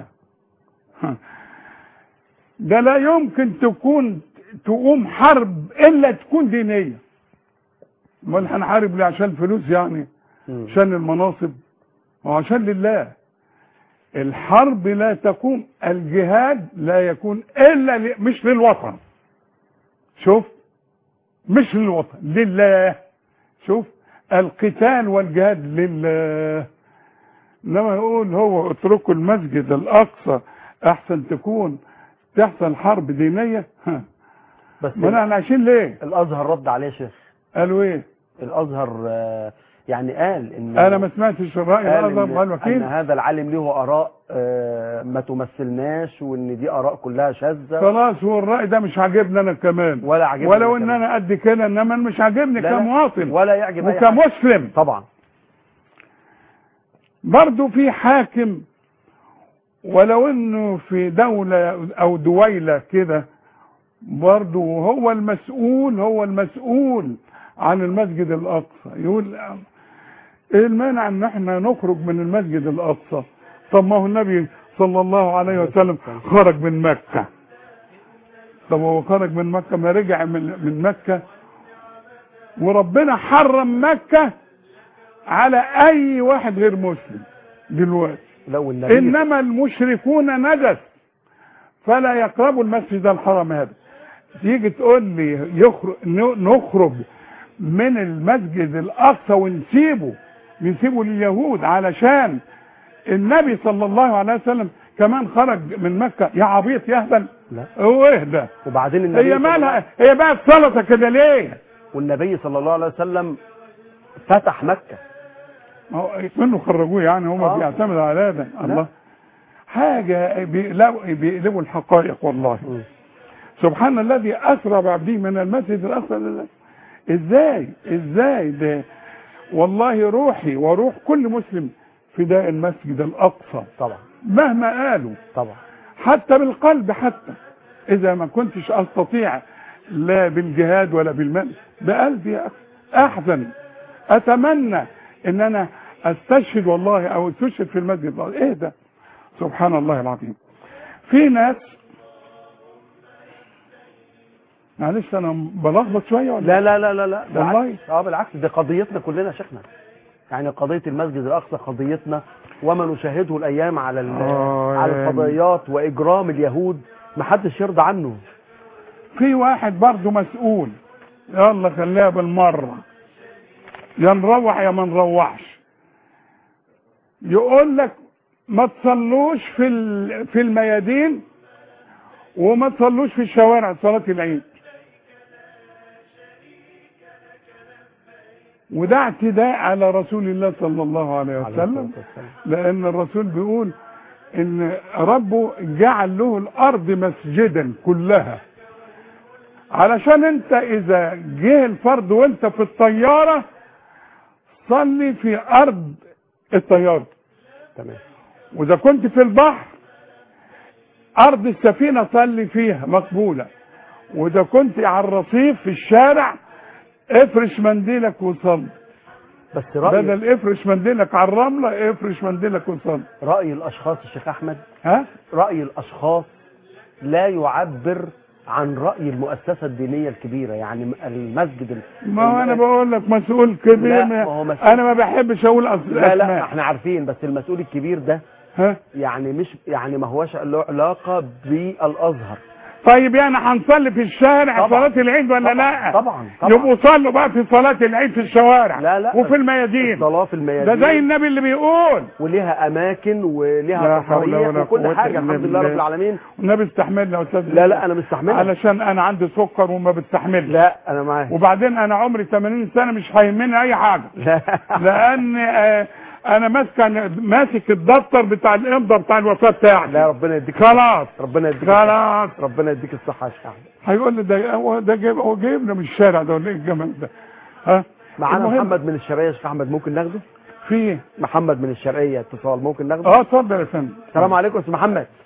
Speaker 3: ده لا يمكن تكون تقوم حرب الا تكون دينيه امال هنحارب ليه عشان فلوس يعني
Speaker 2: مم.
Speaker 3: عشان المناصب وعشان لله الحرب لا تقوم الجهاد لا يكون الا ل... مش للوطن شوف مش للوطن لله شوف القتال والجهاد لله انما يقول هو اتركوا المسجد الاقصى احسن تكون تحصل حرب دينيه ها.
Speaker 2: بس
Speaker 3: ما احنا عايشين ليه
Speaker 2: الازهر رد عليه يا شيخ
Speaker 3: قالوا ايه
Speaker 2: الازهر آه، يعني قال ان
Speaker 3: انا ما سمعتش الراي
Speaker 2: قال
Speaker 3: الازهر
Speaker 2: إن,
Speaker 3: قال وكيل
Speaker 2: ان هذا العالم له اراء آه، ما تمثلناش وان دي اراء كلها شاذه
Speaker 3: خلاص هو الراي ده مش عاجبني انا كمان
Speaker 2: ولا عجبني
Speaker 3: ولو ان
Speaker 2: كمان.
Speaker 3: انا قد كده انما مش عاجبني
Speaker 2: لا لا.
Speaker 3: كمواطن
Speaker 2: ولا يعجب أي حد.
Speaker 3: وكمسلم
Speaker 2: طبعا
Speaker 3: برضو في حاكم ولو انه في دولة او دويلة كده برضو هو المسؤول هو المسؤول عن المسجد الاقصى يقول ايه المانع ان احنا نخرج من المسجد الاقصى طب ما هو النبي صلى الله عليه وسلم خرج من مكة طب هو خرج من مكة ما رجع من, من مكة وربنا حرم مكة على اي واحد غير مسلم دلوقتي
Speaker 2: لو النبي
Speaker 3: انما المشركون نجس فلا يقربوا المسجد الحرام هذا تيجي تقول لي يخرج نخرج من المسجد الاقصى ونسيبه نسيبه لليهود علشان النبي صلى الله عليه وسلم كمان خرج من مكه يا عبيط يهبل
Speaker 2: لا
Speaker 3: هو ايه ده
Speaker 2: وبعدين النبي
Speaker 3: هي
Speaker 2: صلى الله-
Speaker 3: مالها هي بقت سلطه كده ليه
Speaker 2: والنبي صلى الله عليه وسلم فتح مكه
Speaker 3: ما هو منه خرجوه يعني هم
Speaker 2: آه.
Speaker 3: بيعتمدوا على هذا الله حاجه بيقلبوا بيقلبوا الحقائق والله
Speaker 2: مم.
Speaker 3: سبحان الذي اسرى بعبده من المسجد الاقصى لله ازاي ازاي ده والله روحي وروح كل مسلم فداء المسجد الاقصى
Speaker 2: طبعا
Speaker 3: مهما قالوا
Speaker 2: طبعا
Speaker 3: حتى بالقلب حتى اذا ما كنتش استطيع لا بالجهاد ولا بالمال بقلبي يا أخي. احزن اتمنى ان انا استشهد والله او استشهد في المسجد الأقصى. ايه ده سبحان الله العظيم في ناس معلش انا بلخبط شويه ولا
Speaker 2: لا لا لا لا لا بالعكس.
Speaker 3: والله.
Speaker 2: اه بالعكس دي قضيتنا كلنا يا شيخنا يعني قضيه المسجد الاقصى قضيتنا وما نشاهده الايام على ال-
Speaker 3: آه،
Speaker 2: على
Speaker 3: يعني.
Speaker 2: الفضائيات واجرام اليهود ما حدش يرضى عنه
Speaker 3: في واحد برضه مسؤول يلا خليها بالمرة يا نروح يا ما نروحش يقول لك ما تصلوش في ال- في الميادين وما تصلوش في الشوارع صلاة العيد وده اعتداء على رسول الله صلى الله عليه
Speaker 2: عليه الصلاة
Speaker 3: وسلم
Speaker 2: والسلام.
Speaker 3: لان الرسول بيقول ان ربه جعل له الارض مسجدا كلها علشان انت اذا جه الفرد وانت في الطيارة صلي في ارض الطيارة
Speaker 2: تمام
Speaker 3: واذا كنت في البحر ارض السفينة صلي فيها مقبولة واذا كنت على الرصيف في الشارع افرش منديلك وصلي
Speaker 2: بس راي
Speaker 3: بدل افرش منديلك على الرملة افرش منديلك وصلي
Speaker 2: راي الاشخاص يا شيخ احمد
Speaker 3: ها
Speaker 2: راي الاشخاص لا يعبر عن راي المؤسسه الدينيه الكبيره يعني المسجد ال-
Speaker 3: ما هو انا
Speaker 2: الم-
Speaker 3: بقول لك مسؤول كبير
Speaker 2: لا،
Speaker 3: ما-
Speaker 2: ما هو مسؤول.
Speaker 3: انا ما بحبش اقول أص-
Speaker 2: لا لا
Speaker 3: اسماء
Speaker 2: احنا عارفين بس المسؤول الكبير ده
Speaker 3: ها
Speaker 2: يعني مش يعني ما هوش له علاقه بالازهر
Speaker 3: طيب يعني هنصلي في الشارع
Speaker 2: طبعاً.
Speaker 3: صلاة العيد ولا
Speaker 2: طبعاً،
Speaker 3: لا
Speaker 2: طبعاً، طبعاً.
Speaker 3: يبقوا صلوا بقى في صلاة العيد في الشوارع
Speaker 2: لا لا
Speaker 3: وفي الميادين
Speaker 2: الصلاه في
Speaker 3: ده
Speaker 2: الميادين
Speaker 3: زي النبي اللي بيقول
Speaker 2: وليها اماكن وليها
Speaker 3: لا حول
Speaker 2: تصاريح
Speaker 3: ولا
Speaker 2: وكل
Speaker 3: قوة
Speaker 2: حاجه
Speaker 3: إلا
Speaker 2: الحمد لله رب
Speaker 3: بالله.
Speaker 2: العالمين
Speaker 3: النبي استحملنا يا استاذ
Speaker 2: لا لا انا مستحملها
Speaker 3: علشان انا عندي سكر وما بستحملش
Speaker 2: لا انا معاك
Speaker 3: وبعدين انا عمري 80 سنة مش هيهمني اي حاجة
Speaker 2: لا
Speaker 3: لان آه، انا ماسك ماسك الدفتر بتاع الامضة بتاع الوفاة بتاعتي
Speaker 2: لا ربنا يديك
Speaker 3: خلاص
Speaker 2: ربنا يديك الصحة.
Speaker 3: خلاص
Speaker 2: ربنا يديك الصحه يا شيخ احمد
Speaker 3: هيقول لي ده هو ده جايب هو جايبنا من الشارع ده ولا ايه الجمال ده ها
Speaker 2: معانا
Speaker 3: المهم،
Speaker 2: محمد من الشرقيه يا شيخ احمد ممكن ناخده
Speaker 3: في
Speaker 2: محمد من الشرقيه اتصال ممكن ناخده
Speaker 3: اه اتفضل يا فندم
Speaker 2: السلام عليكم يا استاذ محمد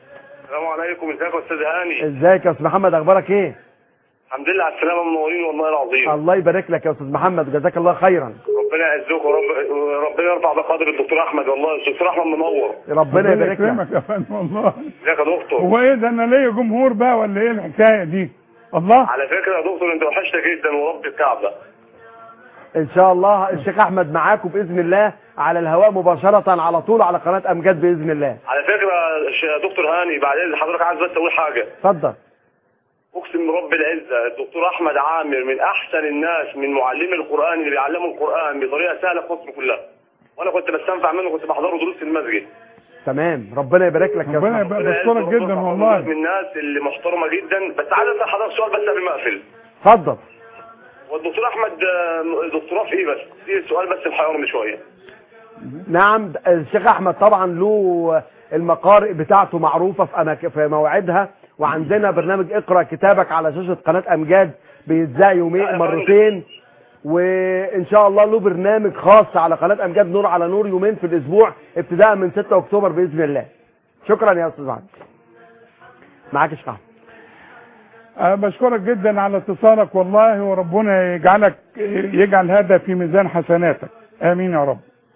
Speaker 5: السلام عليكم ازيك يا استاذ هاني
Speaker 2: ازيك يا استاذ محمد اخبارك ايه
Speaker 5: الحمد لله على السلامه منورين والله العظيم
Speaker 2: الله يبارك لك يا استاذ محمد جزاك الله خيرا
Speaker 5: ربنا يعزك ورب وربنا يرفع بقدر الدكتور احمد والله الدكتور احمد منور
Speaker 2: ربنا يبارك لك
Speaker 3: يكرمك يا فندم والله
Speaker 5: ازيك يا دكتور
Speaker 3: هو ايه ده انا ليا جمهور بقى ولا ايه الحكايه دي الله
Speaker 5: على فكره يا دكتور انت وحشنا جدا ورب الكعبه
Speaker 2: ان شاء الله الشيخ احمد معاكم باذن الله على الهواء مباشره على طول على قناه امجاد باذن الله
Speaker 5: على فكره يا دكتور هاني بعدين حضرتك عايز بس اقول حاجه
Speaker 2: اتفضل
Speaker 5: اقسم برب العزه الدكتور احمد عامر من احسن الناس من معلمي القران اللي بيعلموا القران بطريقه سهله في مصر كلها وانا كنت بستنفع منه كنت بحضره دروس في المسجد
Speaker 2: تمام ربنا يبارك لك يا
Speaker 3: ربنا
Speaker 2: استاذ
Speaker 3: يبارك
Speaker 5: ربنا
Speaker 3: بشكرك
Speaker 5: يعزه
Speaker 3: جدا
Speaker 5: وربنا
Speaker 3: والله
Speaker 5: من الناس اللي محترمه جدا بس عايز اسال حضرتك سؤال بس قبل ما اقفل
Speaker 2: اتفضل
Speaker 5: والدكتور احمد آه، دكتوراه في ايه بس في سؤال بس محيرني شويه
Speaker 2: نعم الشيخ احمد طبعا له المقارئ بتاعته معروفه في أماك... في مواعيدها وعندنا برنامج اقرا كتابك على شاشه قناه امجاد بيتذاع يومين
Speaker 5: لا يا
Speaker 2: مرتين وان شاء الله له برنامج خاص على قناه امجاد نور على نور يومين في الاسبوع ابتداء من 6 اكتوبر باذن الله شكرا يا استاذ محمد معاك يا شيخ احمد
Speaker 3: أه بشكرك جدا على اتصالك والله وربنا يجعلك يجعل هذا في ميزان حسناتك امين يا رب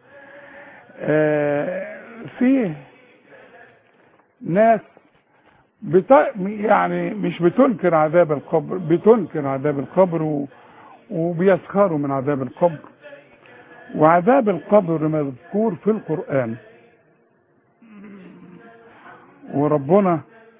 Speaker 3: أه فيه ناس بت... يعني مش بتنكر عذاب القبر بتنكر عذاب القبر و... وبيسخروا من عذاب القبر وعذاب القبر مذكور في القرآن وربنا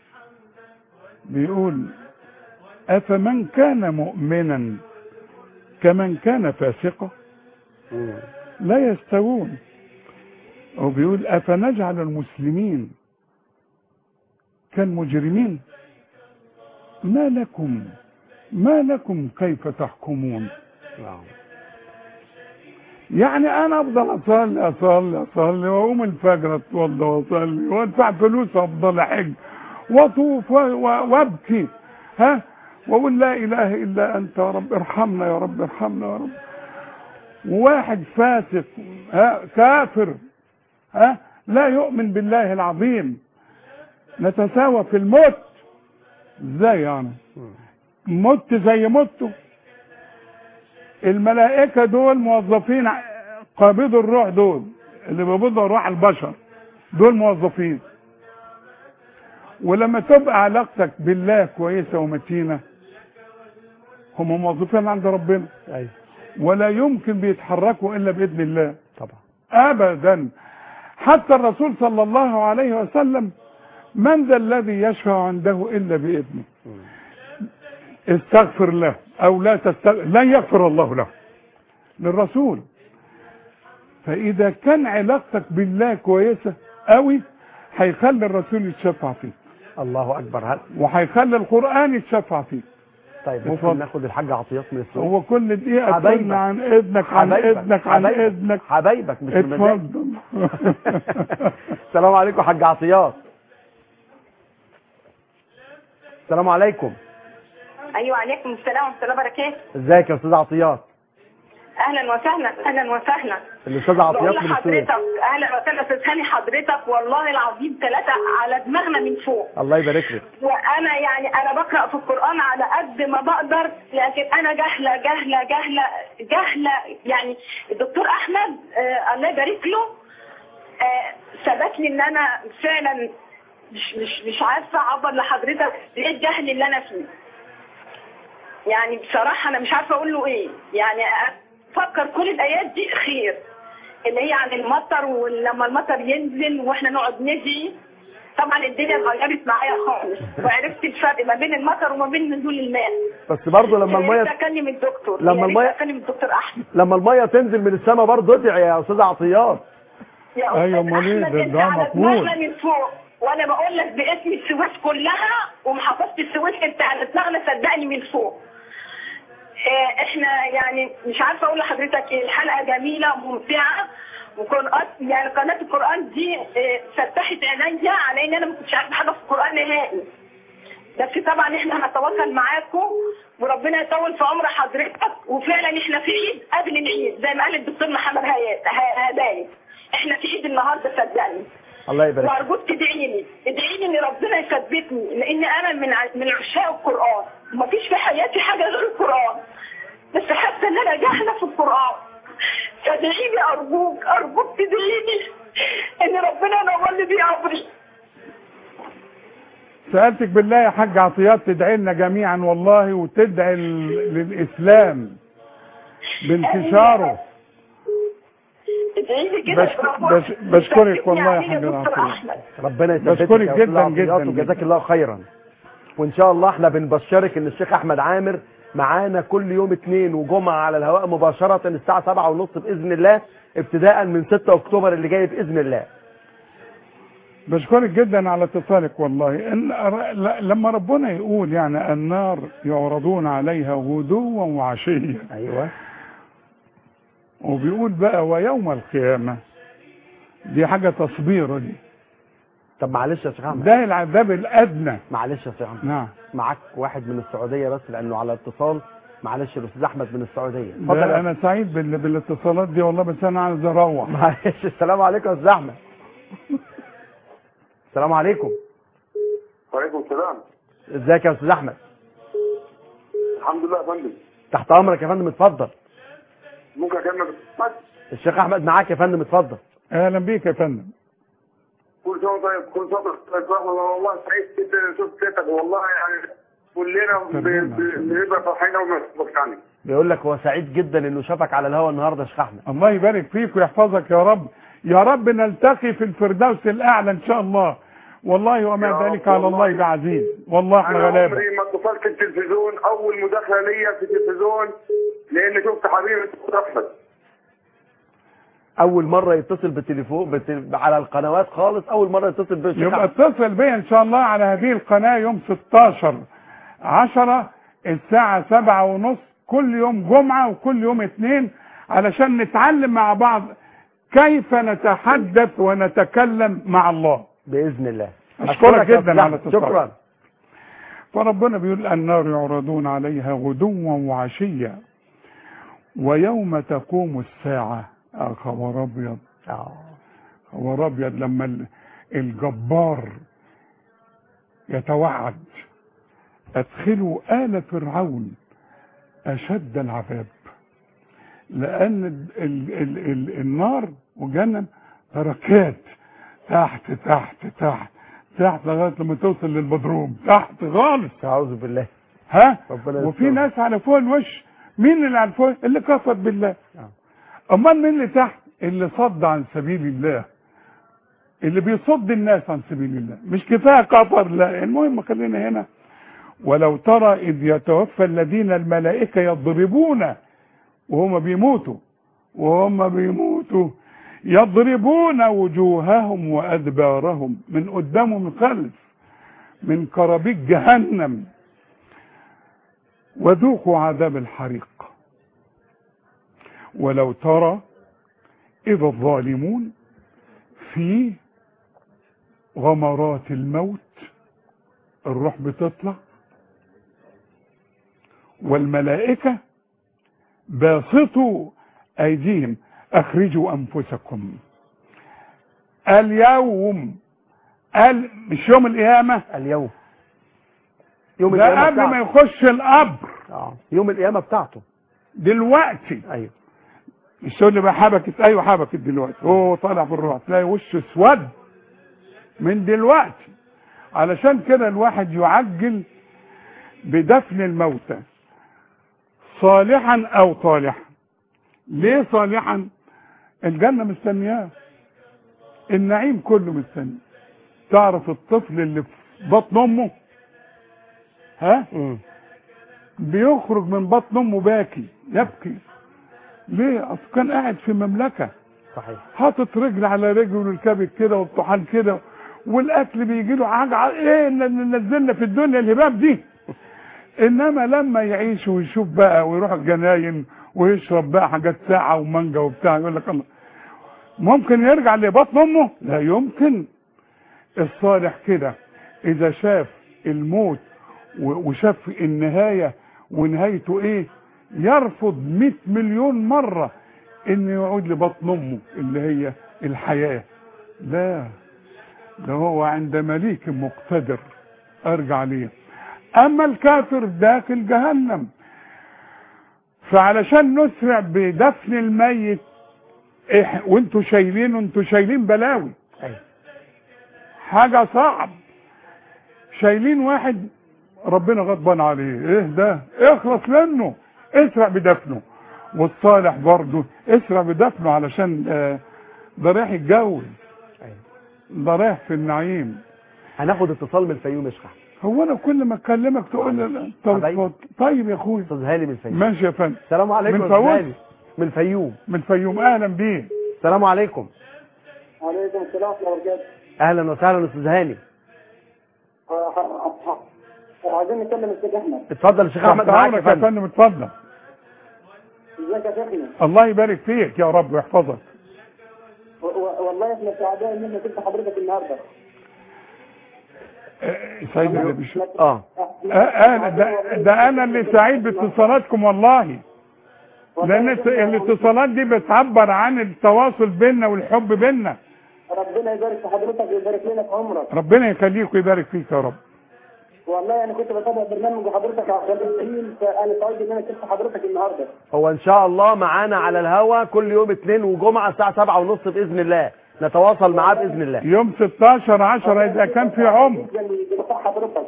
Speaker 3: بيقول أفمن كان مؤمنا كمن كان فاسقا لا يستوون وبيقول أفنجعل المسلمين كالمجرمين ما لكم ما لكم كيف تحكمون يعني انا افضل اصلي اصلي اصلي واقوم الفجر اتوضى واصلي وادفع فلوس افضل احج واطوف و- و- وابكي ها واقول لا اله الا انت يا رب ارحمنا يا رب ارحمنا يا رب وواحد فاسق ها كافر ها لا يؤمن بالله العظيم نتساوى في الموت ازاي يعني مت زي مته الملائكة دول موظفين ع- قابضوا الروح دول اللي بيقبضوا روح البشر دول موظفين ولما تبقى علاقتك بالله كويسة ومتينة هم موظفين عند ربنا
Speaker 2: ايوه
Speaker 3: ولا يمكن بيتحركوا إلا بإذن الله
Speaker 2: طبعا
Speaker 3: ابدا حتى الرسول صلى الله عليه وسلم من ذا الذي يشفع عنده الا باذنه استغفر له او لا تستغفر لن يغفر الله له للرسول فاذا كان علاقتك بالله كويسه قوي هيخلي الرسول يتشفع فيك
Speaker 2: الله اكبر هل
Speaker 3: وهيخلي القران يتشفع فيك
Speaker 2: طيب
Speaker 3: اتفضل.
Speaker 2: ممكن ناخد الحاج عطيات من السوق
Speaker 3: هو كل دقيقه
Speaker 2: حبايبك.
Speaker 3: تقولنا عن اذنك عن
Speaker 2: حبايبك.
Speaker 3: اذنك عن
Speaker 2: حبايبك.
Speaker 3: اذنك
Speaker 2: حبايبك مش المزاج
Speaker 3: اتفضل
Speaker 2: السلام عليكم حاج عطيات السلام عليكم
Speaker 7: ايوه عليكم السلام ورحمه الله وبركاته
Speaker 2: ازيك يا استاذ عطيات
Speaker 7: اهلا وسهلا اهلا وسهلا
Speaker 2: الاستاذ
Speaker 7: بقول
Speaker 2: عطيات من السويس
Speaker 7: لحضرتك اهلا وسهلا استاذ هاني حضرتك والله العظيم ثلاثه على دماغنا من فوق
Speaker 2: الله يبارك لك
Speaker 7: وانا يعني انا بقرا في القران على قد ما بقدر لكن انا جهله جهله جهله جهله يعني الدكتور احمد آه الله يبارك له آه ثبت لي ان انا فعلا مش مش مش عارفه اعبر لحضرتك ايه الجهل اللي انا فيه يعني بصراحه انا مش عارفه اقول له ايه يعني افكر كل الايات دي خير اللي هي عن المطر ولما المطر ينزل واحنا نقعد ندعي طبعا الدنيا اتغيرت معايا خالص وعرفت الفرق ما بين المطر وما بين نزول الماء
Speaker 2: بس برضه لما
Speaker 7: يا ريت
Speaker 2: الميه
Speaker 7: اكلم الدكتور
Speaker 2: لما
Speaker 7: يا ريت
Speaker 2: المية-
Speaker 7: اكلم الدكتور احمد
Speaker 2: لما الميه تنزل من السماء برضه ادعي يا استاذ عطيات
Speaker 7: يا أستاذ
Speaker 3: أيوة، أمال إيه؟
Speaker 7: أحمد،
Speaker 3: ده
Speaker 7: أنت
Speaker 3: ده
Speaker 7: على
Speaker 3: مقبول.
Speaker 7: دماغنا من فوق وانا بقول لك باسم السويس كلها ومحافظه السويس انت على دماغنا صدقني من فوق آه، احنا يعني مش عارفه اقول لحضرتك ايه الحلقه جميله وممتعه وقرآن يعني قناه القران دي آه، فتحت عينيا على ان انا ما كنتش عارفه حاجه في القران نهائي بس طبعا احنا هنتواصل معاكم وربنا يطول في عمر حضرتك وفعلا احنا في عيد قبل العيد زي ما قال الدكتور محمد هيا- ه- هدايا احنا في عيد النهارده صدقني
Speaker 2: الله يبارك فيك.
Speaker 7: وارجوك تدعيني ادعيني ان ربنا يثبتني لان انا من ع- من عشاق القران ومفيش في حياتي حاجه غير القران بس حاسه ان انا جاهله في القران فادعيني ارجوك ارجوك تدعيني ان ربنا ينور لي بيه امري
Speaker 3: سألتك بالله يا حاج عطيات تدعي لنا جميعا والله وتدعي ال- للإسلام بانتشاره
Speaker 7: ادعيني كده
Speaker 3: بش-
Speaker 7: ربنا
Speaker 3: بش- بشكرك
Speaker 7: يثبتني
Speaker 3: والله يا
Speaker 7: عليه
Speaker 3: حاج
Speaker 7: دكتور
Speaker 3: العطية.
Speaker 7: احمد
Speaker 2: ربنا يثبتك
Speaker 3: بشكرك
Speaker 2: يا أستاذ
Speaker 3: جداً
Speaker 2: عطيات
Speaker 3: جداً
Speaker 2: وجزاك
Speaker 3: جداً.
Speaker 2: الله خيرا وان شاء الله احنا بنبشرك ان الشيخ احمد عامر معانا كل يوم اثنين وجمعه على الهواء مباشره الساعه سبعة ونص باذن الله ابتداء من 6 اكتوبر اللي جاي باذن الله
Speaker 3: بشكرك جدا على اتصالك والله إن ل- لما ربنا يقول يعني النار يعرضون عليها غدوا وعشيا
Speaker 2: ايوه
Speaker 3: وبيقول بقى ويوم القيامة دي حاجة تصبيرة دي
Speaker 2: طب معلش يا شيخ احمد
Speaker 3: ده العذاب الأدنى
Speaker 2: معلش يا شيخ احمد
Speaker 3: نعم
Speaker 2: معاك واحد من السعوديه بس لانه على اتصال معلش الاستاذ احمد من السعوديه اتفضل
Speaker 3: ده
Speaker 2: يا
Speaker 3: أنا سعيد بال- بالاتصالات دي والله بس أنا عايز أروح
Speaker 2: معلش السلام عليكم يا استاذ احمد السلام عليكم
Speaker 4: وعليكم السلام
Speaker 2: ازيك يا استاذ احمد
Speaker 4: الحمد لله يا فندم
Speaker 2: تحت امرك يا فندم اتفضل
Speaker 4: ممكن اكلمك بس
Speaker 2: الشيخ احمد معاك يا فندم اتفضل
Speaker 3: أهلا بيك يا فندم
Speaker 4: كل سنه طيب كل سنه طيب والله سعيد جدا ان شفت سيرتك والله يعني كلنا ب- ب- بنبقى فرحانين قوي يعني
Speaker 2: بيقول لك هو سعيد جدا انه شافك على الهوا النهارده يا شيخ احمد
Speaker 3: الله يبارك فيك ويحفظك يا رب يا رب نلتقي في الفردوس الأعلى إن شاء الله والله وما
Speaker 4: يا
Speaker 3: ذلك
Speaker 4: رب
Speaker 3: على الله
Speaker 4: والله.
Speaker 3: بعزيز والله احنا
Speaker 4: انا
Speaker 3: غلابة
Speaker 4: عمري ما اتصلت في التلفزيون اول مداخله ليا في التلفزيون لان شفت حبيبي الدكتور احمد
Speaker 2: اول مره يتصل بالتليفون بت... على القنوات خالص اول مره يتصل بالشيخ
Speaker 3: يبقى
Speaker 2: احمد
Speaker 3: اتصل بيا ان شاء الله على هذه القناة يوم 16 10 الساعة سبعة ونص كل يوم جمعة وكل يوم اثنين علشان نتعلم مع بعض كيف نتحدث ونتكلم مع الله
Speaker 2: باذن الله
Speaker 3: أشكرك
Speaker 2: يا
Speaker 3: جداً
Speaker 2: أستاذ
Speaker 3: على
Speaker 2: أحمد.
Speaker 3: اتصالك.
Speaker 2: شكرا
Speaker 3: فربنا بيقول النار يعرضون عليها غدوا وعشيا ويوم تقوم الساعة يا خبر أبيض
Speaker 2: اه
Speaker 3: خبر أبيض لما ال- الجبار يتوعد ادخلوا آل فرعون أشد العذاب لأن ال ال ال ال النار وجهنم دركات تحت تحت تحت تحت لغاية لما توصل للبدروم تحت خالص
Speaker 2: اعوذ بالله
Speaker 3: ها
Speaker 2: ربنا
Speaker 3: وفي
Speaker 2: يستر.
Speaker 3: ناس على فوق الوش مين اللي على فوق اللي كفر بالله
Speaker 2: آه.
Speaker 3: امال مين اللي تحت اللي صد عن سبيل الله اللي بيصد الناس عن سبيل الله مش كفايه كفر لا المهم خلينا هنا ولو ترى اذ يتوفى الذين الملائكه يضربون وهم بيموتوا وهم بيموتوا يضربون وجوههم وادبارهم من قدام ومن خلف من كرابيك جهنم وذوقوا عذاب الحريق ولو ترى إذا الظالمون في غمرات الموت الروح بتطلع والملائكة باسطوا أيديهم أخرجوا أنفسكم اليوم قال مش يوم القيامة
Speaker 2: اليوم يوم
Speaker 3: ده
Speaker 2: القيامه
Speaker 3: قبل ما
Speaker 2: بتاعته
Speaker 3: يخش القبر
Speaker 2: اه يوم القيامه بتاعته
Speaker 3: دلوقتي
Speaker 2: ايوه
Speaker 3: مش تقول لي بقى حبكت ايوه حبكت دلوقتي هو طالع في الروح تلاقي وشه اسود من دلوقتي علشان كده الواحد يعجل بدفن الموتى صالحا او طالحا ليه صالحا الجنة مستنياه النعيم كله مستني تعرف الطفل اللي في بطن امه ها
Speaker 2: امم
Speaker 3: بيخرج من بطن امه باكي يبكي ليه اصل كان قاعد في مملكه
Speaker 2: صحيح
Speaker 3: حاطط رجل على رجل والكبد كده والطحال كده والاكل بيجي له حاجه ع- ايه اللي نزلنا في الدنيا الهباب دي انما لما يعيش ويشوف بقى ويروح الجناين ويشرب بقى حاجات ساعه ومانجا وبتاع يقول لك الله ممكن يرجع لبطن امه لا يمكن الصالح كده اذا شاف الموت و- وشاف النهايه ونهايته ايه يرفض 100 مليون مره انه يعود لبطن امه اللي هي الحياه لا ده هو عند مليك مقتدر ارجع ليه اما الكافر داخل جهنم فعلشان نسرع بدفن الميت إح وانتوا شايلين وانتوا شايلين بلاوي
Speaker 2: أيوة.
Speaker 3: حاجة صعب شايلين واحد ربنا غضبان عليه ايه ده اخلص منه اسرع بدفنه والصالح برضه اسرع بدفنه علشان آه، ده رايح يتجوز
Speaker 2: أيوة.
Speaker 3: ده رايح في النعيم
Speaker 2: هناخد اتصال من الفيوم يا شيخ أحمد.
Speaker 3: هو انا كل ما اكلمك تقول لي طب
Speaker 2: حبايبي.
Speaker 3: اتفضل. طيب يا اخويا
Speaker 2: استاذ هاني من الفيوم
Speaker 3: ماشي يا فندم
Speaker 2: السلام عليكم
Speaker 3: من
Speaker 2: يا أستاذ
Speaker 3: فوز؟
Speaker 2: هاني. من الفيوم
Speaker 3: من الفيوم اهلا بيه
Speaker 2: السلام عليكم
Speaker 4: عليكم السلام ورحمه الله وبركاته
Speaker 2: اهلا وسهلا استاذ هاني
Speaker 4: عايزين نتكلم استاذ احمد
Speaker 2: اتفضل يا شيخ احمد
Speaker 3: تحت
Speaker 2: معاك يا
Speaker 3: امرك يا
Speaker 2: فندم
Speaker 3: فندم اتفضل
Speaker 4: ازيك يا شيخنا
Speaker 3: الله يبارك فيك يا رب ويحفظك
Speaker 4: و- و- والله احنا سعداء ان احنا شفت حضرتك النهارده
Speaker 3: آه، سعيد اللي بيشوف
Speaker 2: اه
Speaker 3: آه، آه، ده, ده انا اللي سعيد باتصالاتكم والله لان الت- الاتصالات دي بتعبر عن التواصل بيننا والحب بيننا
Speaker 4: ربنا يبارك في حضرتك ويبارك لنا في عمرك
Speaker 3: ربنا يخليك ويبارك فيك يا رب
Speaker 4: والله انا كنت بتابع برنامج حضرتك عشان الدين فانا سعيد ان انا شفت حضرتك النهارده
Speaker 2: هو ان شاء الله معانا على الهوا كل يوم اثنين وجمعه الساعه سبعة ونص باذن الله نتواصل معاه باذن الله
Speaker 3: يوم 16 10 اذا كان في عمر
Speaker 4: جدا بنصح حضرتك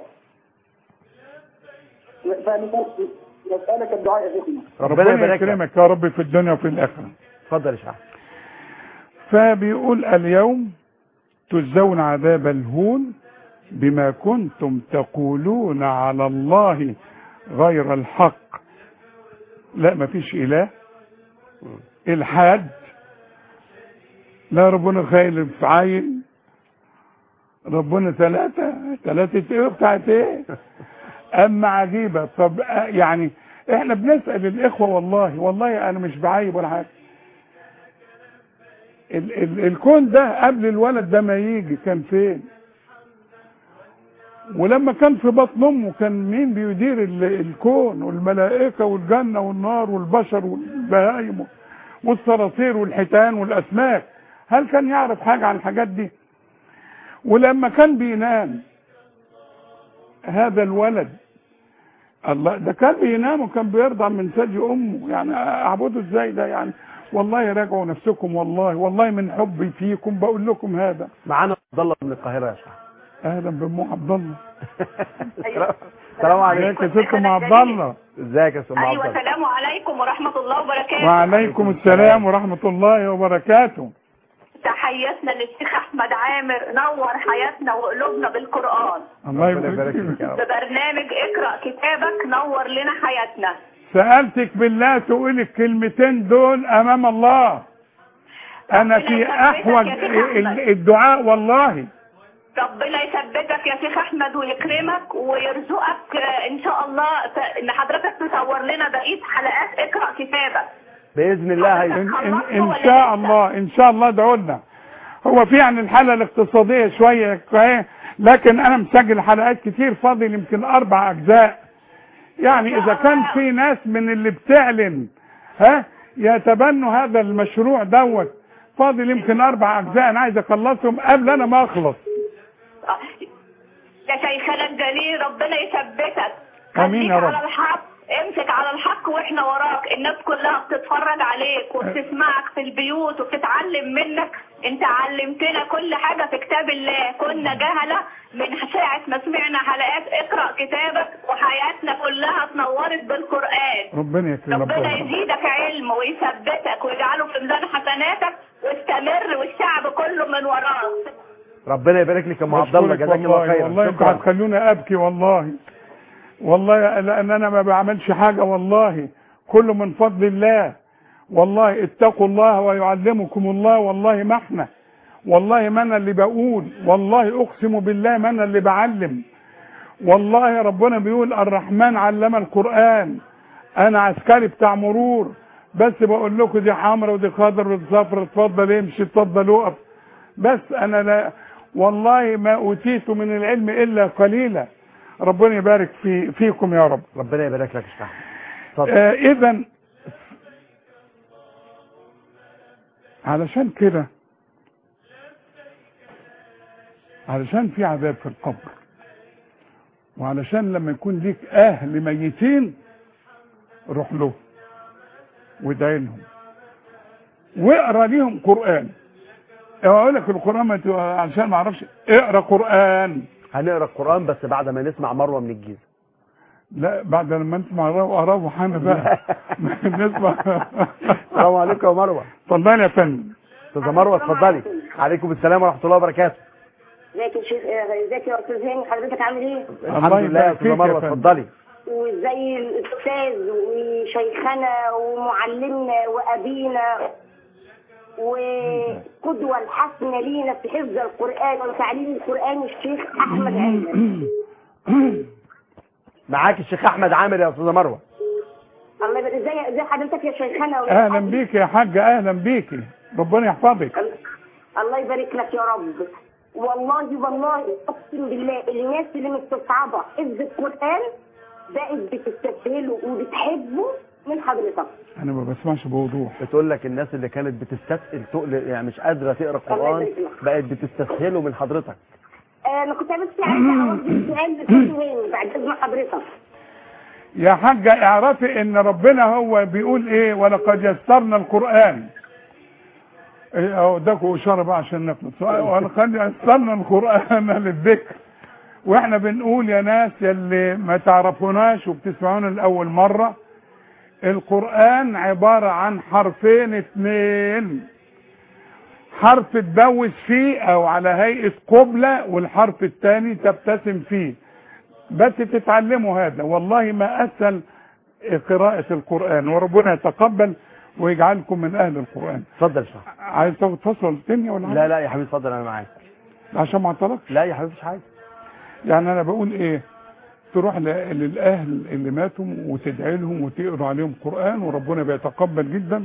Speaker 4: نسألك الدعاء يا شيخنا
Speaker 2: ربنا
Speaker 3: ربنا
Speaker 2: يبارك لك
Speaker 3: يكرمك يا رب في الدنيا وفي الاخره
Speaker 2: اتفضل يا شيخ أحمد.
Speaker 3: فبيقول اليوم تجزون عذاب الهون بما كنتم تقولون على الله غير الحق لا مفيش اله الحاد لا ربنا خايل في عين ربنا ثلاثة ثلاثة ايه بتاعت ايه اما عجيبة طب آه، يعني احنا بنسأل الاخوة والله والله انا مش بعيب ولا حاجة ال ال الكون ده قبل الولد ده ما يجي كان فين ولما كان في بطن امه كان مين بيدير ال الكون والملائكه والجنه والنار والبشر والبهايم والصراصير والحيتان والاسماك هل كان يعرف حاجه عن الحاجات دي ولما كان بينام هذا الولد الله ده كان بينام وكان بيرضع من ثدي امه يعني اعبده ازاي ده يعني والله راجعوا نفسكم والله والله من حبي فيكم بقول لكم هذا
Speaker 2: معانا عبد الله من القاهره يا شيخ
Speaker 3: اهلا بام عبد الله
Speaker 2: السلام- السلام عليكم
Speaker 3: ازيك يا ست ام عبد الله
Speaker 2: ازيك يا استاذ عبد
Speaker 7: ايوه
Speaker 2: الله
Speaker 7: السلام عليكم ورحمه الله وبركاته
Speaker 3: وعليكم السلام ورحمه الله وبركاته
Speaker 7: تحياتنا للشيخ احمد عامر نور حياتنا وقلوبنا بالقران
Speaker 3: الله
Speaker 2: ربنا
Speaker 3: يبارك
Speaker 2: يبارك فيك
Speaker 3: فيك
Speaker 2: يا رب
Speaker 7: ببرنامج اقرا كتابك نور لنا حياتنا
Speaker 3: سالتك بالله تقولي الكلمتين دول امام الله انا في احوج ال- الدعاء والله
Speaker 7: ربنا يثبتك يا شيخ احمد ويكرمك ويرزقك آه، ان شاء الله ت- ان حضرتك تصور لنا بقيه حلقات اقرا كتابك
Speaker 2: باذن الله هي
Speaker 3: إن, إن, إن شاء الله إن شاء الله ادعوا لنا هو في يعني الحالة الاقتصادية شوية كويس، لكن أنا مسجل حلقات كتير فاضل يمكن أربع أجزاء يعني إذا كان في ناس من اللي بتعلن ها يتبنوا هذا المشروع دوت فاضل يمكن أربع أجزاء أنا عايز أخلصهم قبل أنا ما أخلص
Speaker 7: آه. يا شيخنا الجليل ربنا يثبتك
Speaker 3: آمين يا
Speaker 7: خليك
Speaker 3: رب.
Speaker 7: على الحق امسك على الحق واحنا وراك الناس كلها بتتفرج عليك وبتسمعك في البيوت وبتتعلم منك انت علمتنا كل حاجة في كتاب الله كنا جهلة من ساعة ما سمعنا حلقات اقرأ كتابك وحياتنا كلها اتنورت بالقرآن
Speaker 3: ربنا يكرمك
Speaker 7: ربنا يزيدك علم ويثبتك ويجعله في ميزان حسناتك واستمر والشعب كله من وراك
Speaker 2: ربنا يبارك لك يا ام عبد الله
Speaker 3: بشكرك
Speaker 2: جزاك الله
Speaker 3: والله
Speaker 2: خيرا
Speaker 3: والله انتوا
Speaker 2: شكرا
Speaker 3: هتخلوني ابكي والله والله لان انا ما بعملش حاجه والله كله من فضل الله والله اتقوا الله ويعلمكم الله والله ما احنا والله ما انا اللي بقول والله اقسم بالله ما انا اللي بعلم والله ربنا بيقول الرحمن علم القران انا عسكري بتاع مرور بس بقول لكم دي حمرا ودي خضر ودي صفرا اتفضل امشي اتفضل اقف بس انا لا والله ما اوتيت من العلم الا قليلا ربنا يبارك في فيكم يا رب
Speaker 2: ربنا يبارك لك يا شيخ احمد اتفضل
Speaker 3: آه اذا علشان كده علشان في عذاب في القبر وعلشان لما يكون ليك اهل ميتين روح له وادعي لهم واقرا ليهم قران اقول لك القران ما ت- علشان ما اعرفش اقرا قران
Speaker 2: هنقرا القران بس بعد ما نسمع مروه من الجيزه
Speaker 3: لا بعد لما نسمع اقراه حنا بقى نسمع
Speaker 2: السلام عليكم يا مروه
Speaker 3: اتفضلي يا فندم
Speaker 2: استاذه مروه اتفضلي عليكم السلام ورحمه الله وبركاته
Speaker 8: ازيك يا شيخ آه، ازيك يا استاذ هاني حضرتك عامل ايه؟
Speaker 2: الحمد لله يا
Speaker 3: يبارك
Speaker 2: استاذه
Speaker 3: فيك يا
Speaker 2: مروه
Speaker 3: فندم.
Speaker 2: اتفضلي
Speaker 8: وازاي الاستاذ وشيخنا ومعلمنا وابينا وقدوة الحسنة لينا في حفظ القرآن وتعليم القرآن الشيخ أحمد عامر
Speaker 2: معاك الشيخ احمد عامر يا استاذه مروه
Speaker 8: الله يبارك ازاي ازاي حضرتك يا شيخنا
Speaker 3: اهلا بيك يا حاجه اهلا بيك ربنا يحفظك
Speaker 8: الله يبارك لك يا رب والله والله اقسم بالله الناس اللي مستصعبه حفظ القران بقت بتستسهله وبتحبه من حضرتك
Speaker 3: انا ما بسمعش بوضوح
Speaker 2: بتقول لك الناس اللي كانت بتستثقل تقل يعني مش قادره تقرا
Speaker 8: الله
Speaker 2: القران
Speaker 8: يبارك لك.
Speaker 2: بقت بتستسهله من حضرتك
Speaker 8: آه، انا كنت بس عايزه اوجه سؤال للاستاذ هاني بعد اذن حضرتك
Speaker 3: يا حاجة اعرفي ان ربنا هو بيقول ايه ولقد يسرنا القرآن إيه اهو اداكوا اشارة بقى عشان نخلص ولقد يسرنا القرآن للذكر واحنا بنقول يا ناس يلي ما تعرفوناش وبتسمعونا لاول مرة القرآن عبارة عن حرفين اتنين حرف تبوس فيه او على هيئة قبلة والحرف الثاني تبتسم فيه بس تتعلموا هذا والله ما اسهل قراءة القرآن وربنا يتقبل ويجعلكم من اهل القرآن
Speaker 2: اتفضل يا شيخ
Speaker 3: عايز تاخد فصل الدنيا ولا
Speaker 2: لا
Speaker 3: حاجة؟
Speaker 2: لا يا حبيبي اتفضل انا معاك
Speaker 3: عشان ما اعطلكش
Speaker 2: لا يا حبيبي مفيش حاجه
Speaker 3: يعني انا بقول ايه تروح ل- للاهل اللي ماتوا وتدعي لهم وتقرا عليهم قرآن وربنا بيتقبل جدا